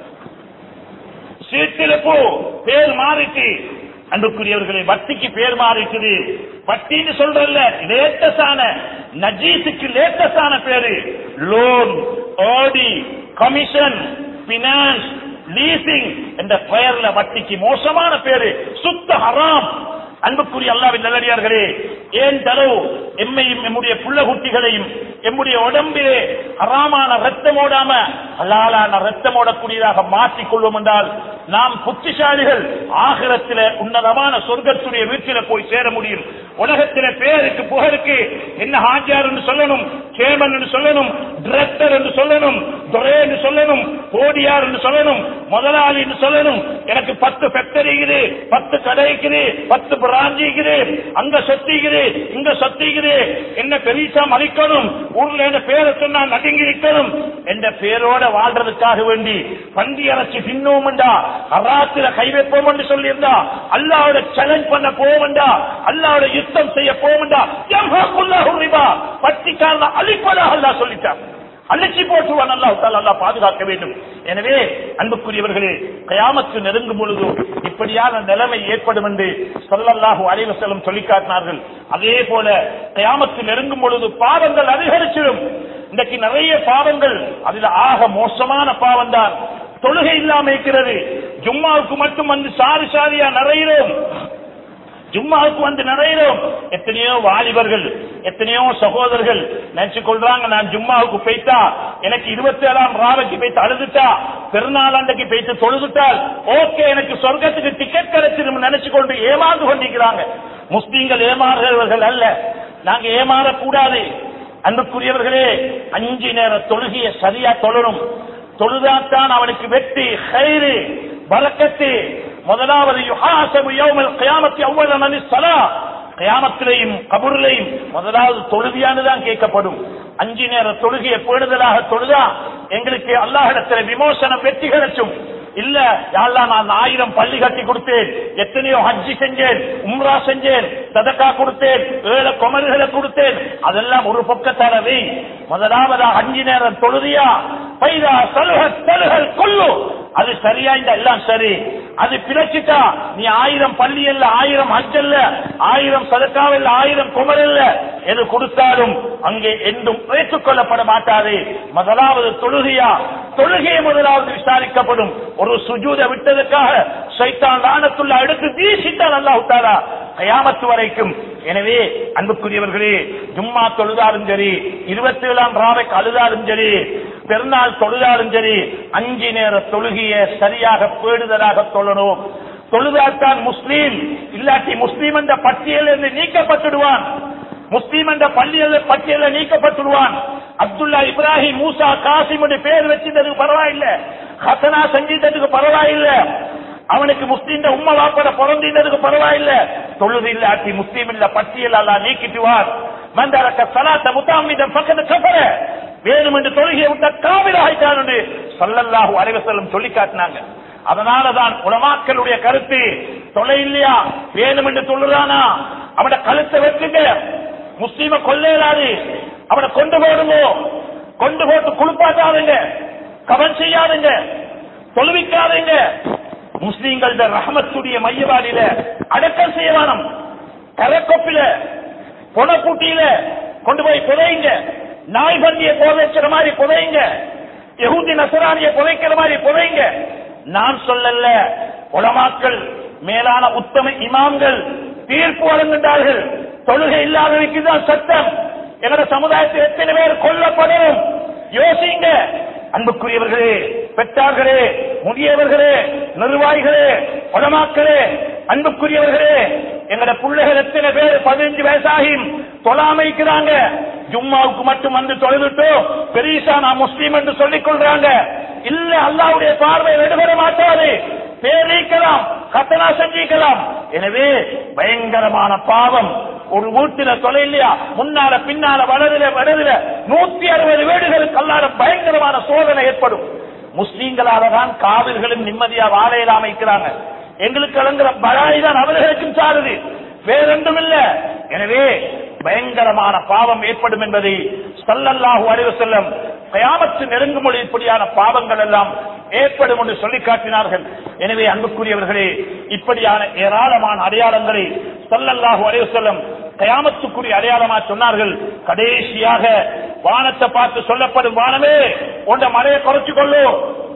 சீட்டிழப்பு பேர் மாறிட்டு அன்புக்குரியவர்களே வட்டிக்கு பேர் மாறிட்டுது வட்டின்னு சொல்றல்ல லேட்டஸ்டான நஜீஸுக்கு லேட்டஸ்டான பேரு லோன் ஆடி கமிஷன் பினான்ஸ் லீசிங் என்ற பெயர்ல வட்டிக்கு மோசமான பேரு சுத்த ஹராம் அன்புக்குரிய அல்லாவின் நல்லடியார்களே ஏன் தரவு எம்மையும் எம்முடைய புள்ள குட்டிகளையும் எம்முடைய உடம்பிலே ஹராமான ரத்தம் ஓடாம ஹலாலான ரத்தம் ஓடக்கூடியதாக மாற்றிக் கொள்வோம் என்றால் நாம் புத்திசாலிகள் ஆகிரத்தில உன்னதமான சொர்க்கத்துடைய வீட்டில போய் சேர முடியும் உலகத்தில பேருக்கு புகழுக்கு என்ன ஹாஜியார் என்று சொல்லணும் சேமன் என்று சொல்லணும் டிரெக்டர் என்று சொல்லணும் துரை என்று சொல்லணும் கோடியார் என்று சொல்லணும் முதலாளி என்று சொல்லணும் எனக்கு பத்து ஃபேக்டரி இருக்குது பத்து கடை இருக்குது பத்து பிராஞ்சி இருக்குது அங்க சொத்திக்குது இங்க சொத்திக்குது என்ன பெரிசா மதிக்கணும் ஊர்ல என்ன பேரை சொன்னா நடுங்கி நிற்கணும் என்ற பேரோட வாழ்றதுக்காக வேண்டி பண்டி அரைச்சி தின்னோம்டா அராத்திர கை வைப்போம் என்று சொல்லியிருந்தா அல்லாவோட சேலஞ்ச் பண்ண போவோம்டா அல்லாவோட யுத்தம் செய்ய போவோம்டா ரிபா பட்டிக்காரன அழிப்பதாக அல்லா சொல்லிட்டான் அழிச்சு போட்டுவான் அல்லாஹ் தாலா அல்லாஹ் பாதுகாக்க வேண்டும் எனவே அன்புக்குரியவர்களே கயாமத்து நெருங்கும் பொழுது இப்படியான நிலைமை ஏற்படும் என்று சொல்லல்லாஹு அலைவசலம் சொல்லி காட்டினார்கள் அதே போல கயாமத்து நெருங்கும் பொழுது பாவங்கள் அதிகரிச்சிடும் இன்றைக்கு நிறைய பாவங்கள் அதுல ஆக மோசமான பாவம் தான் தொழுகை இல்லாம இருக்கிறது ஜும்மாவுக்கு மட்டும் வந்து சாரி சாரியா நிறையிறோம் ஜும்மாவுக்கு வந்து நிறையிறோம் எத்தனையோ வாலிபர்கள் எத்தனையோ சகோதரர்கள் நினைச்சு கொள்றாங்க நான் ஜும்மாவுக்கு போய்த்தா எனக்கு இருபத்தி ஏழாம் ராவைக்கு போய்த்து அழுதுட்டா பெருநாள் அன்றைக்கு போய்த்து தொழுதுட்டால் ஓகே எனக்கு சொர்க்கத்துக்கு டிக்கெட் கிடைச்சிடும் நினைச்சு கொண்டு ஏமாந்து கொண்டிருக்கிறாங்க முஸ்லீம்கள் ஏமாறுகிறவர்கள் அல்ல நாங்க ஏமாறக்கூடாது அன்புக்குரியவர்களே அஞ்சு நேர தொழுகையை சரியா தொழணும் தொழுதாத்தான் அவனுக்கு வெற்றி கயிறு பறக்கத்து முதலாவது யுஹாசபு யௌமல் கியாமத்தி அவ்வளவு மணி சலா கயாமத்திலையும் கபூரிலையும் முதலாவது தொழுதியானதான் கேட்கப்படும் அஞ்சு நேர தொழுகையை பேணுதலாக தொழுதா எங்களுக்கு அல்லாஹிடத்துல விமோசனம் வெற்றி கிடைச்சும் இல்ல யாழ்லா நான் ஆயிரம் பள்ளி கட்டி கொடுத்தேன் எத்தனையோ ஹஜ்ஜி செஞ்சேன் உம்ரா செஞ்சேன் சதக்கா கொடுத்தேன் ஏழை குமர்களை கொடுத்தேன் அதெல்லாம் ஒரு பக்கத்தளவை முதலாவதா அஞ்சு நேரம் தொழுதியா பைதா சலுக சலுகல் கொல்லு அது சரியா இந்த எல்லாம் சரி அது பிழைச்சிட்டா நீ ஆயிரம் பள்ளி அல்ல ஆயிரம் ஹஜ் அல்ல ஆயிரம் சதக்காவில் ஆயிரம் குமர் அல்ல எது கொடுத்தாலும் அங்கே என்றும் ஏற்றுக்கொள்ளப்பட மாட்டாது முதலாவது தொழுகையா தொழுகையை முதலாவது விசாரிக்கப்படும் ஒரு சுஜூத விட்டதுக்காக சைத்தான் தானத்துள்ள அடுத்து வீசித்தான் அல்லா விட்டாரா கயாமத்து வரைக்கும் எனவே அன்புக்குரியவர்களே ஜும்மா தொழுதாலும் சரி இருபத்தி ஏழாம் ராவைக்கு அழுதாலும் சரி பெருநாள் தொழுதாலும் சரி அஞ்சு நேர தொழுகைய சரியாக பேடுதலாக தொழணும் தொழுதால்தான் முஸ்லீம் இல்லாட்டி முஸ்லீம் என்ற பட்டியலிருந்து நீக்கப்பட்டுடுவான் முஸ்லீம் என்ற பள்ளியில் பட்டியலில் நீக்கப்பட்டுடுவான் அப்துல்லா இப்ராஹிம் மூசா காசிம் பேர் வச்சிருந்ததுக்கு பரவாயில்ல ஹசனா செஞ்சிட்டதுக்கு பரவாயில்ல அவனுக்கு முஸ்லீம் உம்மா வாப்பட பிறந்திருந்ததுக்கு பரவாயில்ல தொழுது இல்லாட்டி முஸ்லீம் இல்ல பட்டியல் அல்லா நீக்கிட்டுவார் மந்தரக்க சலாத்த முத்தாமிதம் பக்கத்து கபர வேணும் என்று தொழுகையை விட்ட காவிர ஆயிட்டான் என்று சொல்லல்லாஹு அலைவசல்லம் சொல்லி காட்டினாங்க அதனாலதான் உலமாக்களுடைய கருத்து தொலை இல்லையா வேணும் என்று சொல்லுறானா அவன கழுத்தை வெட்டுங்க முஸ்லீம கொள்ளையிலாது அவனை கொண்டு போடுங்க கொண்டு போட்டு குளிப்பாட்டாதுங்க கவன் செய்யாதுங்க தொழுவிக்காதுங்க முஸ்லீம்கள் ரஹமத்துடைய மையவாடியில அடக்கம் செய்ய வேணும் கரக்கொப்பில பொணப்பூட்டியில கொண்டு போய் புதையுங்க நாய் பந்திய புதைக்கிற மாதிரி புதையுங்க யகுதி நசரானிய புதைக்கிற மாதிரி புதையுங்க நான் சொல்லல உலமாக்கள் மேலான உத்தம இமாம்கள் தீர்ப்பு வழங்குகின்றார்கள் தொழுகை இல்லாதவைக்கு தான் சட்டம் எங்களோட சமுதாயத்தில் எத்தனை பேர் கொல்லப்படும் யோசிங்க அன்புக்குரியவர்களே பெற்றார்களே முதியவர்களே நிர்வாகிகளே உலமாக்களே அன்புக்குரியவர்களே எங்கட பிள்ளைகள் எத்தனை பேர் பதினஞ்சு வயசாகி தொழாமைக்கிறாங்க ஜும்மாவுக்கு மட்டும் வந்து தொழுதுட்டு பெரியசா நான் முஸ்லீம் என்று சொல்லிக் கொள்றாங்க இல்ல அல்லாவுடைய பார்வை எடுபட மாட்டாது பேரீக்கலாம் கத்தனா செஞ்சிக்கலாம் எனவே பயங்கரமான பாவம் ஒரு வீட்டில தொலை இல்லையா முன்னால பின்னால வலதுல வலதுல நூத்தி அறுபது வீடுகளுக்கு அல்லாத பயங்கரமான சோதனை ஏற்படும் முஸ்லீம்களால தான் காவிர்களும் நிம்மதியா வாழ இல்லாம இருக்கிறாங்க எங்களுக்கு அலங்குற பலாய் தான் அவர்களுக்கும் சாருது வேறொன்றும் இல்ல எனவே பயங்கரமான பாவம் ஏற்படும் என்பதை சல்லல்லாஹு அலைவு செல்லம் கயாமத்து நெருங்கும் பொழுது இப்படியான பாவங்கள் எல்லாம் ஏற்படும் என்று சொல்லி காட்டினார்கள் எனவே அன்புக்குரியவர்களே இப்படியான ஏராளமான அடையாளங்களை சல்லல்லாஹு அலைவு செல்லம் கயாமத்துக்குரிய அடையாளமா சொன்னார்கள் கடைசியாக வானத்தை பார்த்து சொல்லப்படும் வானமே உண்ட மழையை குறைச்சு கொள்ளும்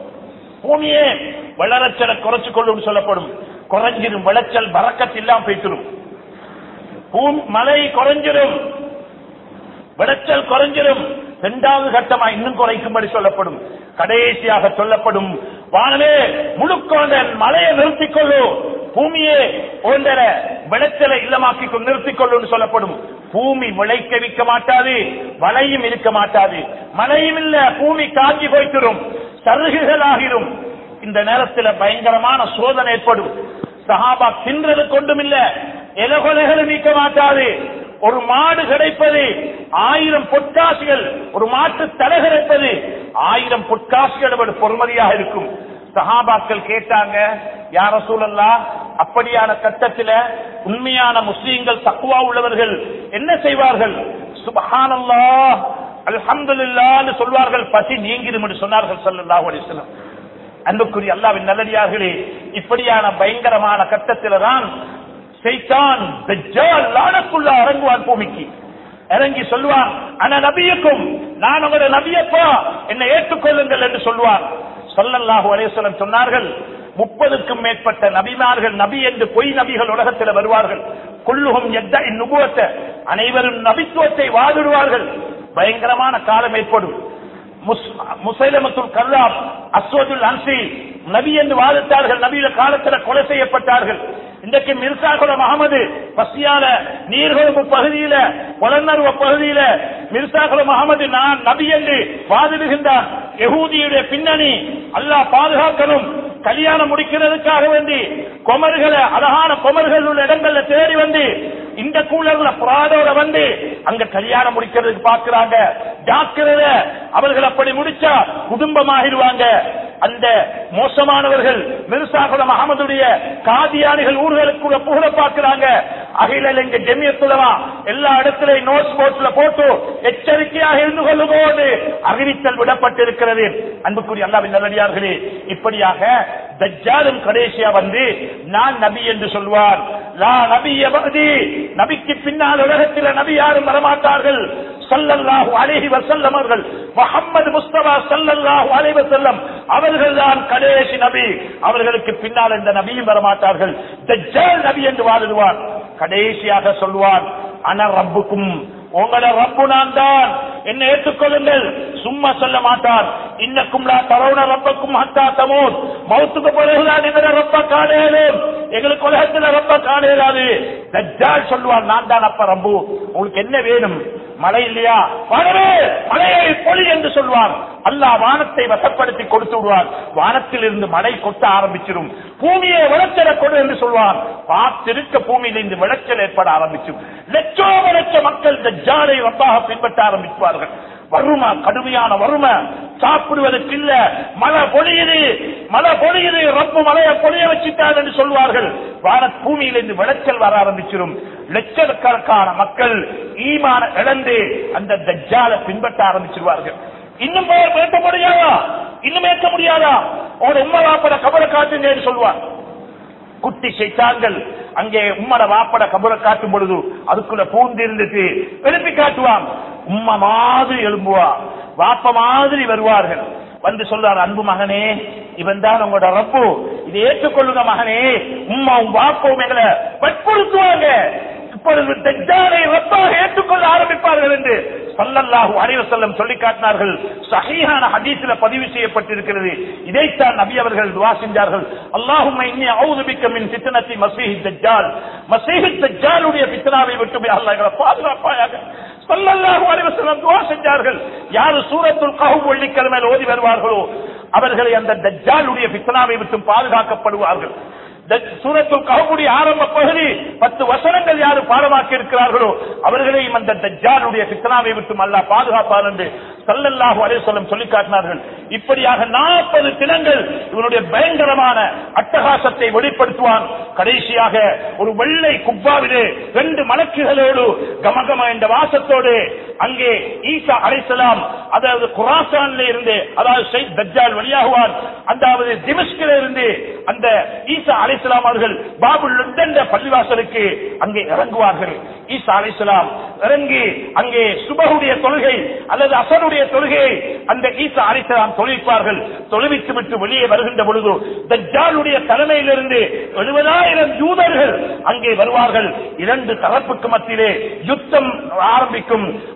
பூமியே வளரச்சலை குறைச்சு கொள்ளும் சொல்லப்படும் குறைஞ்சிடும் விளைச்சல் பறக்கத்து இல்லாம போய்த்திடும் பூமி மழை குறைஞ்சிடும் விளைச்சல் குறைஞ்சிடும் இரண்டாவது கட்டமா இன்னும் குறைக்கும்படி சொல்லப்படும் கடைசியாக சொல்லப்படும் வானமே முழுக்கோண்டன் மழையை நிறுத்திக் கொள்ளு பூமியே ஒன்றர விளைச்சலை இல்லமாக்கி கொண்டு நிறுத்திக் கொள்ளும் சொல்லப்படும் பூமி விளைக்க விக்க மாட்டாது மழையும் இருக்க மாட்டாது மழையும் இல்ல பூமி காஞ்சி போய்த்திரும் சருகுகளாகிரும் இந்த நேரத்தில் பயங்கரமான சோதனை ஏற்படும் சஹாபா தின்றது கொண்டும் இல்ல இலகொலைகளும் நீக்க மாட்டாது ஒரு மாடு கிடைப்பது ஆயிரம் பொற்காசுகள் ஒரு மாட்டு தலை கிடைப்பது ஆயிரம் பொற்காசுகள் விட பொறுமதியாக இருக்கும் சஹாபாக்கள் கேட்டாங்க யார சூழல்லா அப்படியான கட்டத்தில உண்மையான முஸ்லீம்கள் தக்குவா உள்ளவர்கள் என்ன செய்வார்கள் சுபஹானல்லா அல்ஹம்துலில்லாஹ்னு சொல்வார்கள் பசி நீங்கிடும் என்று சொன்னார்கள் ஸல்லல்லாஹு அலைஹி வஸல்லம் அன்புக்குரிய அல்லாவின் நல்லடியார்களே இப்படியான பயங்கரமான கட்டத்தில தான் செய்தான் தஜ்ஜால் லானக்குள்ள இறங்குவான் பூமிக்கு இறங்கி சொல்லுவான் அன நபியுக்கும் நான் உங்களுடைய நபியப்பா என்னை ஏற்றுக்கொள்ளுங்கள் என்று சொல்லுவான் சொல்லல்லாஹு அலைஹிஸ்ஸலாம் சொன்னார்கள் முப்பதுக்கும் மேற்பட்ட நபிமார்கள் நபி என்று பொய் நபிகள் உலகத்தில் வருவார்கள் குல்லுகும் எத்த இந்நுபுவத்தை அனைவரும் நபித்துவத்தை வாதிடுவார்கள் பயங்கரமான காலம் ஏற்படும் முசைலமத்துல் கல்லாம் அஸ்வதுல் அன்சி நபி என்று வாதிட்டார்கள் நபியில காலத்தில் கொலை செய்யப்பட்டார்கள் இன்றைக்கு மிர்சாகுலம் அகமது பசியால நீர்கொழும்பு பகுதியில புலனர்வ பகுதியில மிர்சாகுலம் அகமது நான் நபி என்று வாதிடுகின்றான் யகூதியுடைய பின்னணி அல்லாஹ் பாதுகாக்கணும் கல்யாணம் முடிக்கிறதுக்காக வேண்டி கொமர்களை அழகான கொமர்கள் உள்ள இடங்கள்ல தேடி வந்து இந்த கூலர்ல புறாடோட வந்து அங்க கல்யாணம் முடிக்கிறதுக்கு பாக்குறாங்க ஜாக்கிரத அவர்கள் அப்படி முடிச்சா குடும்பமாகிடுவாங்க அந்த மோசமானவர்கள் மிர்சாகுலம் அகமதுடைய காதியானிகள் ஊர்களுக்குள்ள புகழ பார்க்கிறாங்க அகில இங்க ஜெமியத்துலவா எல்லா இடத்திலையும் நோட்ஸ் போர்ட்ல போட்டு எச்சரிக்கையாக இருந்து கொள்ளும்போது அறிவித்தல் விடப்பட்டிருக்கிறது அன்புக்குரிய அல்லாவின் நல்லடியார்களே இப்படியாக தஜ்ஜாலும் கடைசியா வந்து நான் நபி என்று சொல்வார் லா நபி எபதி நபிக்கு பின்னால் உலகத்தில் நபி யாரும் வரமாட்டார்கள் சல்லல்லாஹு அலைஹி வஸல்லம் அவர்கள் முஹம்மது முஸ்தபா சல்லல்லாஹு அலைஹி வஸல்லம் அவர்கள் தான் கடைசி நபி அவர்களுக்கு பின்னால் இந்த நபியும் வரமாட்டார்கள் தஜ்ஜால் நபி என்று வாழுவார் கடைசியாக சொல்வார் அன ரப்புக்கும் உங்களோட ரப்பு நான் தான் என்ன ஏற்றுக்கொள்ளுங்கள் சும்மா சொல்ல மாட்டார் இன்னக்கும் லா தரவுன ரப்பக்கும் ஹத்தா தமோத் மௌத்துக்கு பிறகுதான் எங்களை ரப்ப காணேலும் எங்களுக்கு உலகத்துல ரப்ப காணேலாது தஜ்ஜால் சொல்லுவார் நான் தான் அப்ப ரப்பு உங்களுக்கு என்ன வேணும் மழை இல்லையா மழை மழையை பொழி என்று சொல்வார் அல்லாஹ் வானத்தை வசப்படுத்தி கொடுத்து விடுவார் வானத்தில் இருந்து மழை கொட்ட ஆரம்பிச்சிடும் பூமியை விளைச்சல கொடு என்று சொல்வார் பார்த்திருக்க பூமியில் இருந்து விளைச்சல் ஏற்பட ஆரம்பிச்சும் லட்சோ லட்ச மக்கள் தஜ்ஜாலை ரப்பாக பின்பற்ற ஆரம்பிப்பார்கள் வறுமை கடுமையான வறுமை சாப்பிடுவதற்கு இல்ல மழை பொழியுது மழை பொழியுது ரப்பு மழையை பொழிய வச்சுட்டார் என்று சொல்வார்கள் வான பூமியிலிருந்து விளைச்சல் வர ஆரம்பிச்சிடும் லட்சக்கணக்கான மக்கள் ஈமான இழந்து அந்த தஜ்ஜாலை பின்பற்ற ஆரம்பிச்சிருவார்கள் இன்னும் பெயர் ஏற்க முடியாதா இன்னும் ஏற்க முடியாதா உங்களோட உம்மா வாப்பட கபரை காட்டுங்க என்று சொல்வார் குட்டி செய்தாங்கள் அங்கே உம்மட வாப்பட கபரை காட்டும் பொழுது அதுக்குள்ள பூந்து இருந்துட்டு எழுப்பி காட்டுவான் உம்மா மாதிரி எழும்புவா வாப்ப மாதிரி வருவார்கள் வந்து சொல்றார் அன்பு மகனே இவன் தான் உங்களோட ரப்பு இதை ஏற்றுக்கொள்ளுங்க மகனே உம்மா உன் வாப்பவும் எங்களை வற்புறுத்துவாங்க இப்பொழுது தஜ்ஜாலை ரப்பாக ஏற்றுக்கொள்ள ஆரம்பிப்பார்கள் என்று சல்லல்லாஹு அலைஹி வஸல்லம் சொல்லி காட்டினார்கள் சஹீஹான ஹதீஸ்ல பதிவு செய்யப்பட்டிருக்கிறது இதைத்தான் நபி அவர்கள் துஆ செஞ்சார்கள் அல்லாஹும்ம இன்னி அஊது பிக்க மின் ஃபித்னத்தி மஸீஹ் தஜ்ஜால் மஸீஹ் தஜ்ஜாலுடைய ஃபித்னாவை விட்டு போய் அல்லாஹ் எங்களை பாதுகாப்பாயாக சல்லல்லாஹு அலைஹி வஸல்லம் துஆ செஞ்சார்கள் யார் சூரத்துல் கஹஃப் வெள்ளிக்கிழமையில் ஓதி வருவார்களோ அவர்களை அந்த தஜ்ஜாலுடைய ஃபித்னாவை விட்டு பாதுகாக்கப்படுவார்கள் சூரத்துல் கஹபுடைய ஆரம்ப பகுதி பத்து வசனங்கள் யாரு பாடமாக்கி இருக்கிறார்களோ அவர்களையும் அந்த தஜ்ஜாலுடைய பித்தனாவை விட்டு அல்லா பாதுகாப்பார் என்று சல்லல்லாஹு அலைஹிஸ்ஸலாம் சொல்லி காட்டினார்கள் இப்படியாக நாற்பது தினங்கள் இவனுடைய பயங்கரமான அட்டகாசத்தை வெளிப்படுத்துவான் கடைசியாக ஒரு வெள்ளை குப்பாவிலே ரெண்டு மலக்குகளோடு கமகம என்ற வாசத்தோடு அங்கே ஈசா அலைசலாம் அதாவது குராசான்ல இருந்து அதாவது ஷெய்க் தஜ்ஜால் வெளியாகுவான் அதாவது திமஸ்கில இருந்து அந்த ஈசா அலைசலாம் அவர்கள் பாபுல் என்ற பள்ளிவாசலுக்கு அங்கே இறங்குவார்கள் ஈசா அலைசலாம் இறங்கி அங்கே சுபகுடைய தொழுகை அல்லது அசருடைய தொழுகையை அந்த ஈசா அலைசலாம் தொழுவிப்பார்கள் தொழுவித்து விட்டு வெளியே வருகின்ற பொழுது தஜ்ஜாலுடைய தலைமையிலிருந்து எழுபதாயிரம் யூதர்கள் அங்கே வருவார்கள் இரண்டு தரப்புக்கு மத்தியிலே யுத்தம் ஆரம்பிக்கும்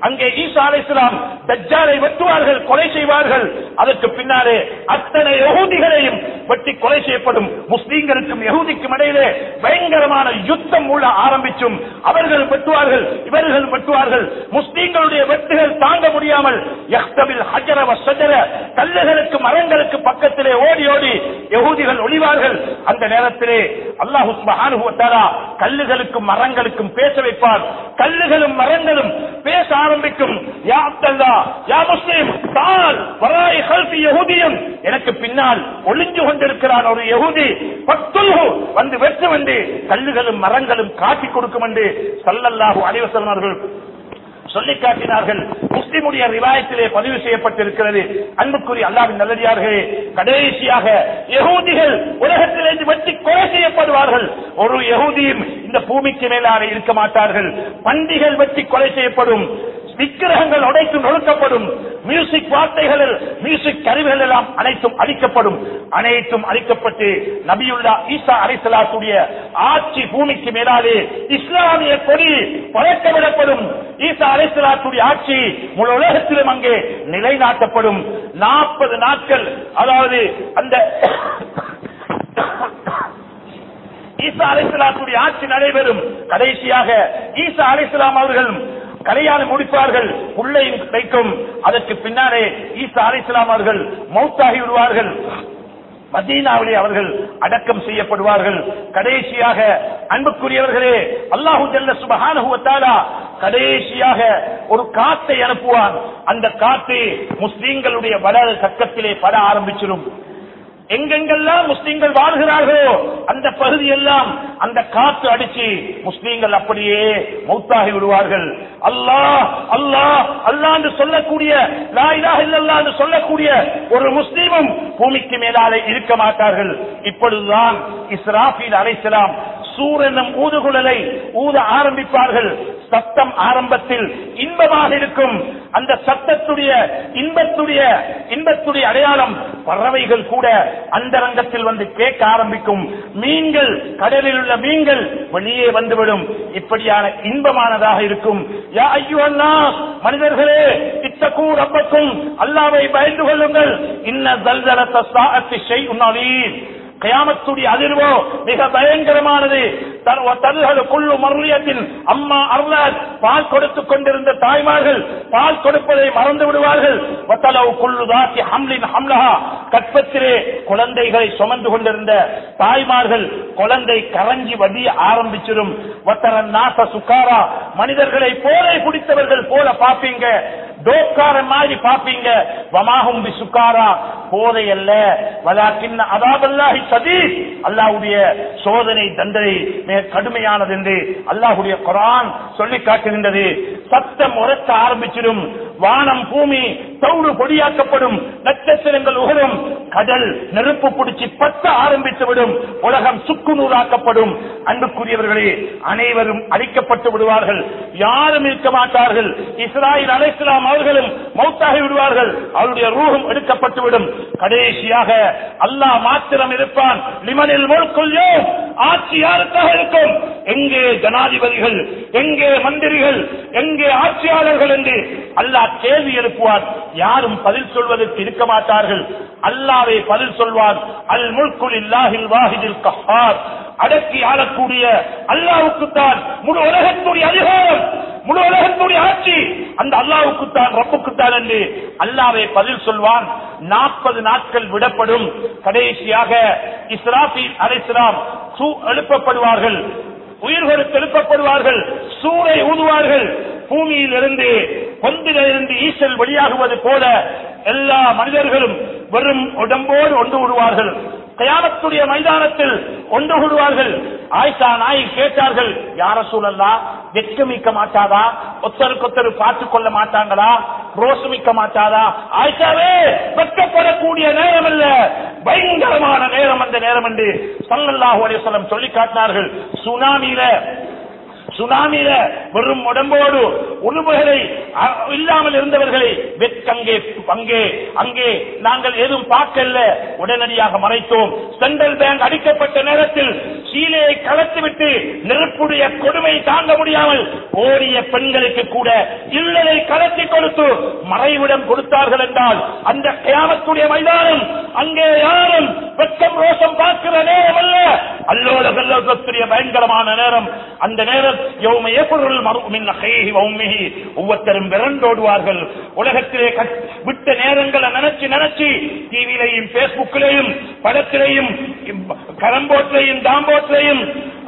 அங்கே ஈசா அலைஹிஸ்ஸலாம் தஜ்ஜாலை வெட்டுவார்கள் கொலை செய்வார்கள் அதற்கு பின்னாலே அத்தனை யகூதிகளையும் வெட்டி கொலை செய்யப்படும் முஸ்லீம்களுக்கும் யகூதிக்கும் இடையிலே பயங்கரமான யுத்தம் உள்ள ஆரம்பிச்சும் அவர்கள் வெட்டுவார்கள் இவர்கள் வெட்டுவார்கள் முஸ்லீம்களுடைய வெட்டுகள் தாங்க முடியாமல் யஹ்தபில் ஹஜர வசஜர கல்லுகளுக்கு மரங்களுக்கு பக்கத்திலே ஓடி ஓடி யகூதிகள் ஒளிவார்கள் அந்த நேரத்திலே அல்லாஹு சுப்ஹானஹு வ தஆலா கல்லுகளுக்கும் மரங்களுக்கும் பேச வைப்பார் கல்லுகளும் மரங்களும் பேச ஆரம்பிக்கும் யா அப்தல்லா யா முஸ்லிம் தால் வராய் கல்பி யஹூதியும் எனக்கு பின்னால் ஒளிஞ்சு கொண்டிருக்கிறான் ஒரு யஹூதி பத்துல்ஹு வந்து வெற்று வந்து கல்லுகளும் மரங்களும் காட்டி கொடுக்கும் என்று சல்லல்லாஹு அலைஹி வஸல்லம் அவர்கள் சொல்லி காட்டினார்கள் முஸ்லிமுடைய ரிவாயத்திலே பதிவு செய்யப்பட்டிருக்கிறது அன்புக்குரிய அல்லாவின் நல்லடியார்களே கடைசியாக யகூதிகள் உலகத்திலிருந்து வெட்டி கொலை செய்யப்படுவார்கள் ஒரு யகூதியும் இந்த பூமிக்கு மேலாக இருக்க மாட்டார்கள் பண்டிகள் வெட்டி கொலை செய்யப்படும் விக்கிரகங்கள் உடைத்து நொறுக்கப்படும் மியூசிக் வார்த்தைகள் மியூசிக் கருவிகள் எல்லாம் அனைத்தும் அழிக்கப்படும் அனைத்தும் அழிக்கப்பட்டு நபியுல்லா ஈசா அலைசலாத்துடைய ஆட்சி பூமிக்கு மேலாலே இஸ்லாமிய கொடி பறக்க விடப்படும் ஈசா அலைசலாத்துடைய ஆட்சி முழு உலகத்திலும் அங்கே நிலைநாட்டப்படும் நாற்பது நாட்கள் அதாவது அந்த ஈசா அலைசலாத்துடைய ஆட்சி நடைபெறும் கடைசியாக ஈசா அலைசலாம் அவர்கள் கல்யாணம் முடிப்பார்கள் உள்ளையும் கிடைக்கும் அதற்கு பின்னாலே ஈசா அலைசலாம் அவர்கள் மௌத்தாகி விடுவார்கள் மதீனாவிலே அவர்கள் அடக்கம் செய்யப்படுவார்கள் கடைசியாக அன்புக்குரியவர்களே அல்லாஹு ஜல்ல சுபஹானஹு வ தஆலா கடைசியாக ஒரு காத்தை அனுப்புவான் அந்த காத்து முஸ்லிம்களுடைய வலது சக்கத்திலே பட ஆரம்பிச்சிடும் எங்கெங்கெல்லாம் முஸ்லிம்கள் வாழ்கிறார்களோ அந்த பகுதி எல்லாம் அந்த காத்து அடிச்சு முஸ்லிம்கள் அப்படியே மௌத்தாகி விடுவார்கள் அல்லாஹ் அல்லாஹ் அல்லாஹ் என்று சொல்லக்கூடிய லா இலாஹ இல்லல்லாஹ் என்று சொல்லக்கூடிய ஒரு முஸ்லீமும் பூமிக்கு மேலாலே இருக்க மாட்டார்கள் இப்பொழுதுதான் இஸ்ராஃபீல் அலைஹிஸ்ஸலாம் சூரனும் ஊதுகுழலை ஊத ஆரம்பிப்பார்கள் சத்தம் ஆரம்பத்தில் இன்பமாக இருக்கும் அந்த சத்தத்துடைய இன்பத்துடைய இன்பத்துடைய அடையாளம் பறவைகள் கூட அந்தரங்கத்தில் வந்து கேட்க ஆரம்பிக்கும் மீன்கள் கடலில் உள்ள மீன்கள் வெளியே வந்துவிடும் இப்படியான இன்பமானதாக இருக்கும் யா ஐயுவன்னாஸ், மனிதர்களே இத்தக்கூ ரப்பக்கும் அல்லாவை பயந்து கொள்ளுங்கள் இன்ன தல்தலத்த சாஅத்தி ஷைஉன் அலீம் கயாமத்துடைய அதிர்வோ மிக பயங்கரமானது தன் தல்ஹலு குல்லு மர்லியத்தின் அம்மா அருளால் பால் கொடுத்துக் கொண்டிருந்த தாய்மார்கள் பால் கொடுப்பதை மறந்து விடுவார்கள் வத்தலவு குல்லு தாசி ஹம்லின் ஹம்லஹா கற்பத்திலே குழந்தைகளை சுமந்து கொண்டிருந்த தாய்மார்கள் குழந்தை கரஞ்சி வடிய ஆரம்பிச்சிடும் வத்தரன் நாச சுக்காரா மனிதர்களை போரை பிடித்தவர்கள் போல பாப்பீங்க டோக்காரன் மாதிரி பாப்பீங்க வமாகும் பி சுக்காரா போதை அல்ல வலாக்கின்ன அதாபல்லாஹி சதீஸ் அல்லாஹ்வுடைய சோதனை தண்டனை மிக கடுமையானது என்று அல்லாஹ்வுடைய குர்ஆன் சொல்லி காட்டுகின்றது சத்தம் உரத்த ஆரம்பிச்சிடும் வானம் பூமி தௌடு பொடியாக்கப்படும் நட்சத்திரங்கள் உகழும் கடல் நெருப்பு பிடிச்சி பத்த ஆரம்பித்து விடும் உலகம் சுக்குநூறாக்கப்படும் அன்புக்குரியவர்களே அனைவரும் அழிக்கப்பட்டு விடுவார்கள் யாரும் இருக்க மாட்டார்கள் இஸ்ராயல் அலைஹிஸ்ஸலாம் அவர்களும் மௌத்தாகி விடுவார்கள் அவருடைய ரூஹம் எடுக்கப்பட்டு விடும் கடைசியாக அல்லாஹ் மாத்திரம் இருப்பான் லிமனில் முழுக்குள்ளோ ஆட்சி யாருக்காக இருக்கும் எங்கே ஜனாதிபதிகள் எங்கே மந்திரிகள் எங்கே ஆட்சியாளர்கள் என்று அல்லாஹ் கேள்வி எழுப்புவார் யாரும் பதில் சொல்வதற்கு இருக்க மாட்டார்கள் அல்லாவே பதில் சொல்வார் அல் முல்குல் இல்லாஹில் வாஹிதில் கஹார் அடக்கி ஆளக்கூடிய அல்லாவுக்குத்தான் முழு உலகத்துடைய அதிகாரம் முழு உலகத்துடைய ஆட்சி அந்த அல்லாவுக்குத்தான் ரப்புக்குத்தான் என்று அல்லாவே பதில் சொல்வான் நாற்பது நாட்கள் விடப்படும் கடைசியாக இஸ்ராஃபீல் அலைஹிஸ்ஸலாம் சூ எழுப்பப்படுவார்கள் உயிர்களுக்கு எழுப்பப்படுவார்கள் சூறை ஊதுவார்கள் பூமியில் இருந்து கொந்திலிருந்து ஈசல் வெளியாகுவது போல எல்லா மனிதர்களும் வெறும் உடம்போடு ஒன்று விடுவார்கள் கயாமத்துடைய மைதானத்தில் ஒன்று கூடுவார்கள் ஆயிஷா நாய் கேட்டார்கள் யார சூழல்லா வெட்கமிக்க மாட்டாதா ஒத்தருக்கு ஒத்தரு பார்த்துக் கொள்ள மாட்டாங்களா ரோசமிக்க மாட்டாதா ஆயிஷாவே வெட்கப்படக்கூடிய நேரம் அல்ல பயங்கரமான நேரம் அந்த நேரம் என்று சல்லல்லாஹு அலைஹி வஸல்லம் சொல்லி காட்டினார்கள் சுனாமியில சுனாமியில வெறும் உடம்போடு உணவுகளை அ- இல்லாமல் இருந்தவர்களை வெட்கங்கே அங்கே அங்கே நாங்கள் எதுவும் பார்க்கல உடனடியாக மறைத்தோம் சென்ட்ரல் பேங்க் அடிக்கப்பட்ட நேரத்தில் சீலையை கலத்திவிட்டு நெருப்புடைய கொடுமை தாங்க முடியாமல் ஓடிய பெண்களுக்கு கூட இல்லலை கலத்தி கொடுத்து மறைவிடம் கொடுத்தார்கள் என்றால் அந்த கியாமத்துடைய மைதானம் அங்கே யாரும் வெட்கம் ரோஷம் பார்க்கிற நேரம் அல்ல அல்லோட வெள்ளத்துடைய பயங்கரமான நேரம் அந்த நேரம் யௌமைய பொருள் மறுமின் கைஹி வௌமிஹி ஒவ்வொருத்தரும் விரண்டோடுவார்கள் உலகத்திலே கட்- விட்ட நேரங்களை நினைச்சு நினைச்சு டிவிலையும் பேஸ்புக்கிலையும் படத்திலையும் கரம்போட்டிலையும் தாம்போட்டிலையும்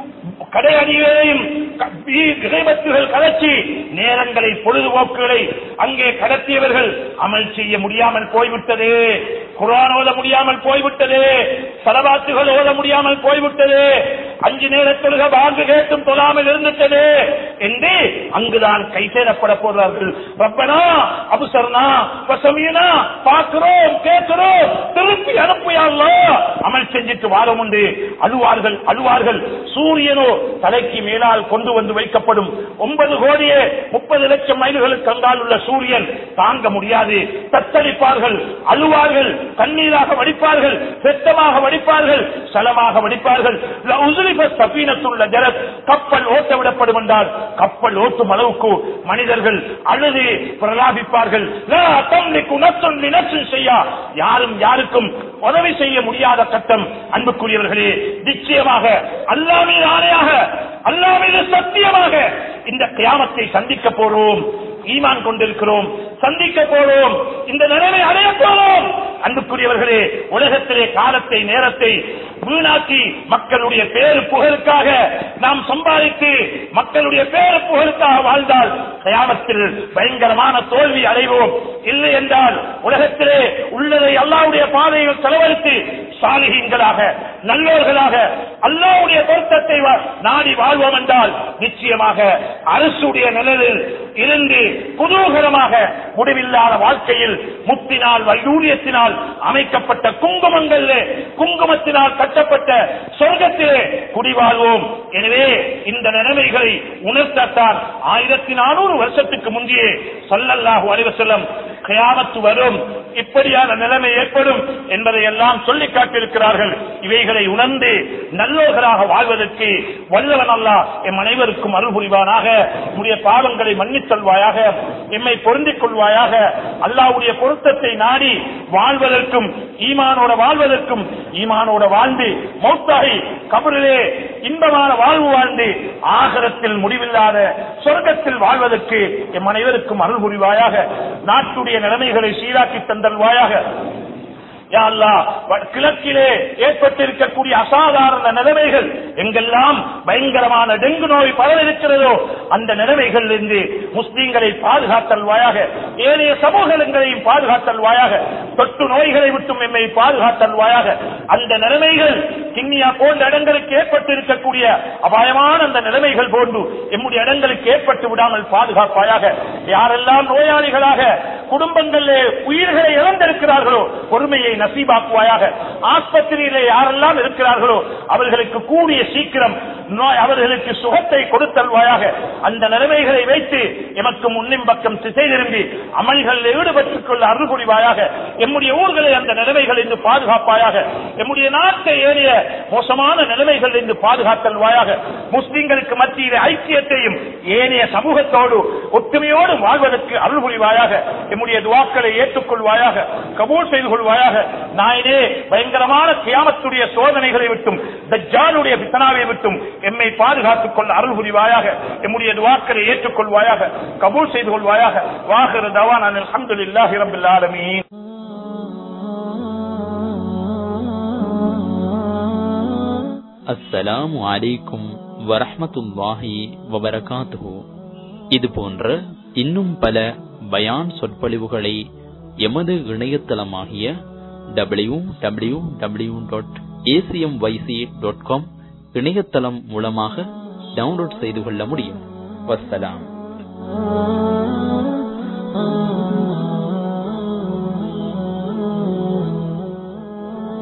கடை அணிகளையும் விதைபத்துகள் கலச்சி நேரங்களை பொழுதுபோக்குகளை அங்கே கடத்தியவர்கள் அமல் செய்ய முடியாமல் போய்விட்டது குரான் ஓத முடியாமல் போய்விட்டது சலவாத்துகள் ஓத முடியாமல் போய்விட்டது அஞ்சு நேர தொழுக வாங்கு கேட்டும் தொழாமல் இருந்துட்டது என்று அங்குதான் கை சேரப்பட போகிறார்கள் ரப்பனா அபுசர்னா பசமியனா பார்க்கிறோம் கேட்கிறோம் திருப்பி அனுப்பியாங்களோ அமல் செஞ்சிட்டு வாரம் உண்டு அழுவார்கள் அழுவார்கள் சூரியனோ தலைக்கு மேலால் கொண்டு வந்து வைக்கப்படும் ஒன்பது கோடியே முப்பது லட்சம் மைல்களுக்கு அங்கால் உள்ள சூரியன் தாங்க முடியாது தத்தளிப்பார்கள் அழுவார்கள் கண்ணீராக வடிப்பார்கள் வெத்தமாக வடிப்பார்கள் சலமாக வடிப்பார்கள் உசுலிப சபீனத்துள்ள ஜலத் கப்பல் ஓட்ட விடப்படும் என்றால் கப்பல் ஓட்டும் அளவுக்கு மனிதர்கள் அழுது பிரலாபிப்பார்கள் லா தம்லிக்கு நஃப்சுன் லினஃப்சின் செய்யா யாரும் யாருக்கும் உதவி செய்ய முடியாத கட்டம் அன்புக்குரியவர்களே நிச்சயமாக அல்லாஹ் மீது ஆணையாக அல்லாஹ் மீது சத்தியமாக இந்த கியாமத்தை சந்திக்க போறோம் ஈமான் கொண்டிருக்கிறோம் சந்திக்க போறோம் இந்த நிலைமை அடைய போறோம் அன்புக்குரியவர்களே உலகத்திலே காலத்தை நேரத்தை வீணாக்கி மக்களுடைய பேரு புகழுக்காக நாம் சம்பாதித்து மக்களுடைய பேரு புகழுக்காக வாழ்ந்தால் கயாமத்தில் பயங்கரமான தோல்வி அடைவோம் இல்லை என்றால் உலகத்திலே உள்ளதை அல்லாவுடைய பாதையில் செலவழித்து சாலிகங்களாக நல்லோர்களாக அல்லாவுடைய பொருத்தத்தை வா- நாடி வாழ்வோம் என்றால் நிச்சயமாக அரசுடைய நிழலில் இருந்து குதூகலமாக முடிவில்லாத வாழ்க்கையில் முத்தினால் வைடூரியத்தினால் அமைக்கப்பட்ட குங்குமங்களிலே குங்குமத்தினால் கட்டப்பட்ட சொர்க்கத்திலே குடிவாழ்வோம் எனவே இந்த நிலைமைகளை உணர்த்தத்தான் ஆயிரத்தி நானூறு வருஷத்துக்கு முந்தையே சொல்லல்லாஹு அலைவசல்லம் கயாமத்து வரும் இப்படியான நிலைமை ஏற்படும் என்பதை எல்லாம் சொல்லி காட்டியிருக்கிறார்கள் இவைகளை உணர்ந்து நல்லோர்களாக வாழ்வதற்கு வல்லவன் அல்லா எம் அனைவருக்கும் அருள் புரிவானாக உடைய பாவங்களை மன்னித் தல்வாயாக எம்மை பொருந்திக் கொள்வாயாக அல்லாவுடைய பொருத்தத்தை நாடி வாழ்வதற்கும் ஈமானோட வாழ்வதற்கும் ஈமானோட வாழ்ந்து மௌத்தாகி கபரிலே இன்பமான வாழ்வு வாழ்ந்து ஆகரத்தில் முடிவில்லாத சொர்க்கத்தில் வாழ்வதற்கு எம் அனைவருக்கும் அருள் புரிவாயாக நாட்டுடைய நிலைமைகளை சீராக்கி தந்தல்வாயாக யா அல்லாஹ், வ- கிழக்கிலே ஏற்பட்டிருக்கக்கூடிய அசாதாரண நிலைமைகள் எங்கெல்லாம் பயங்கரமான டெங்கு நோய் பரவிருக்கிறதோ அந்த நிலைமைகளில் இருந்து முஸ்லீம்களை பாதுகாத்தல் வாயாக ஏனைய சமூகங்களையும் பாதுகாத்தல் வாயாக தொற்று நோய்களை விட்டும் எம்மை பாதுகாத்தல் வாயாக அந்த நிலைமைகள் கிண்ணியா போன்ற இடங்களுக்கு ஏற்பட்டிருக்கக்கூடிய அபாயமான அந்த நிலைமைகள் போன்று எம்முடைய இடங்களுக்கு ஏற்பட்டு விடாமல் பாதுகாப்பாயாக யாரெல்லாம் நோயாளிகளாக குடும்பங்களிலே உயிர்களை இழந்திருக்கிறார்களோ பொறுமையை நசீபாக்குவாயாக ஆஸ்பத்திரியிலே யாரெல்லாம் இருக்கிறார்களோ அவர்களுக்கு கூடிய சீக்கிரம் நோய் அவர்களுக்கு சுகத்தை கொடுத்தல்வாயாக அந்த நிலைமைகளை வைத்து எமக்கு முன்னின் பக்கம் திசை திரும்பி அமல்களில் ஈடுபட்டுக் கொள்ள அருள் புரிவாயாக எம்முடைய ஊர்களை அந்த நிலைமைகள் இன்று பாதுகாப்பாயாக எம்முடைய நாட்டை ஏறிய மோசமான நிலைமைகள் இன்று பாதுகாத்தல்வாயாக முஸ்லிம்களுக்கு மத்தியில் ஐக்கியத்தையும் ஏனைய சமூகத்தோடு ஒற்றுமையோடு வாழ்வதற்கு அருள் புரிவாயாக எம்முடைய துவாக்களை ஏற்றுக்கொள்வாயாக கபூல் செய்து கொள்வாயாக நாயனே பயங்கரமான கியாமத்துடைய சோதனைகளை விட்டும் தஜ்ஜாலுடைய பித்தனாவை விட்டும் எம்மை பாதுகாத்துக் கொள்ள அருள் புரிவாயாக எம்முடைய துவாக்களை ஏற்றுக்கொள்வாயாக கபூல் செய்து கொள்வாயாக வாஹிர தவான் அல்ஹம்துலில்லாஹி ரப்பில் ஆலமீன் அஸ்ஸலாமு அலைக்கும் வரஹ்மத்துல்லாஹி வபரகாத்துஹு இது போன்ற இன்னும் பல பயான் சொற்பொழிவுகளை எமது இணையதளமாகிய W W W dot ACM YC dot com இணையதளம் மூலமாக டவுன்லோட் செய்து கொள்ள முடியும் வஸ்ஸலாம்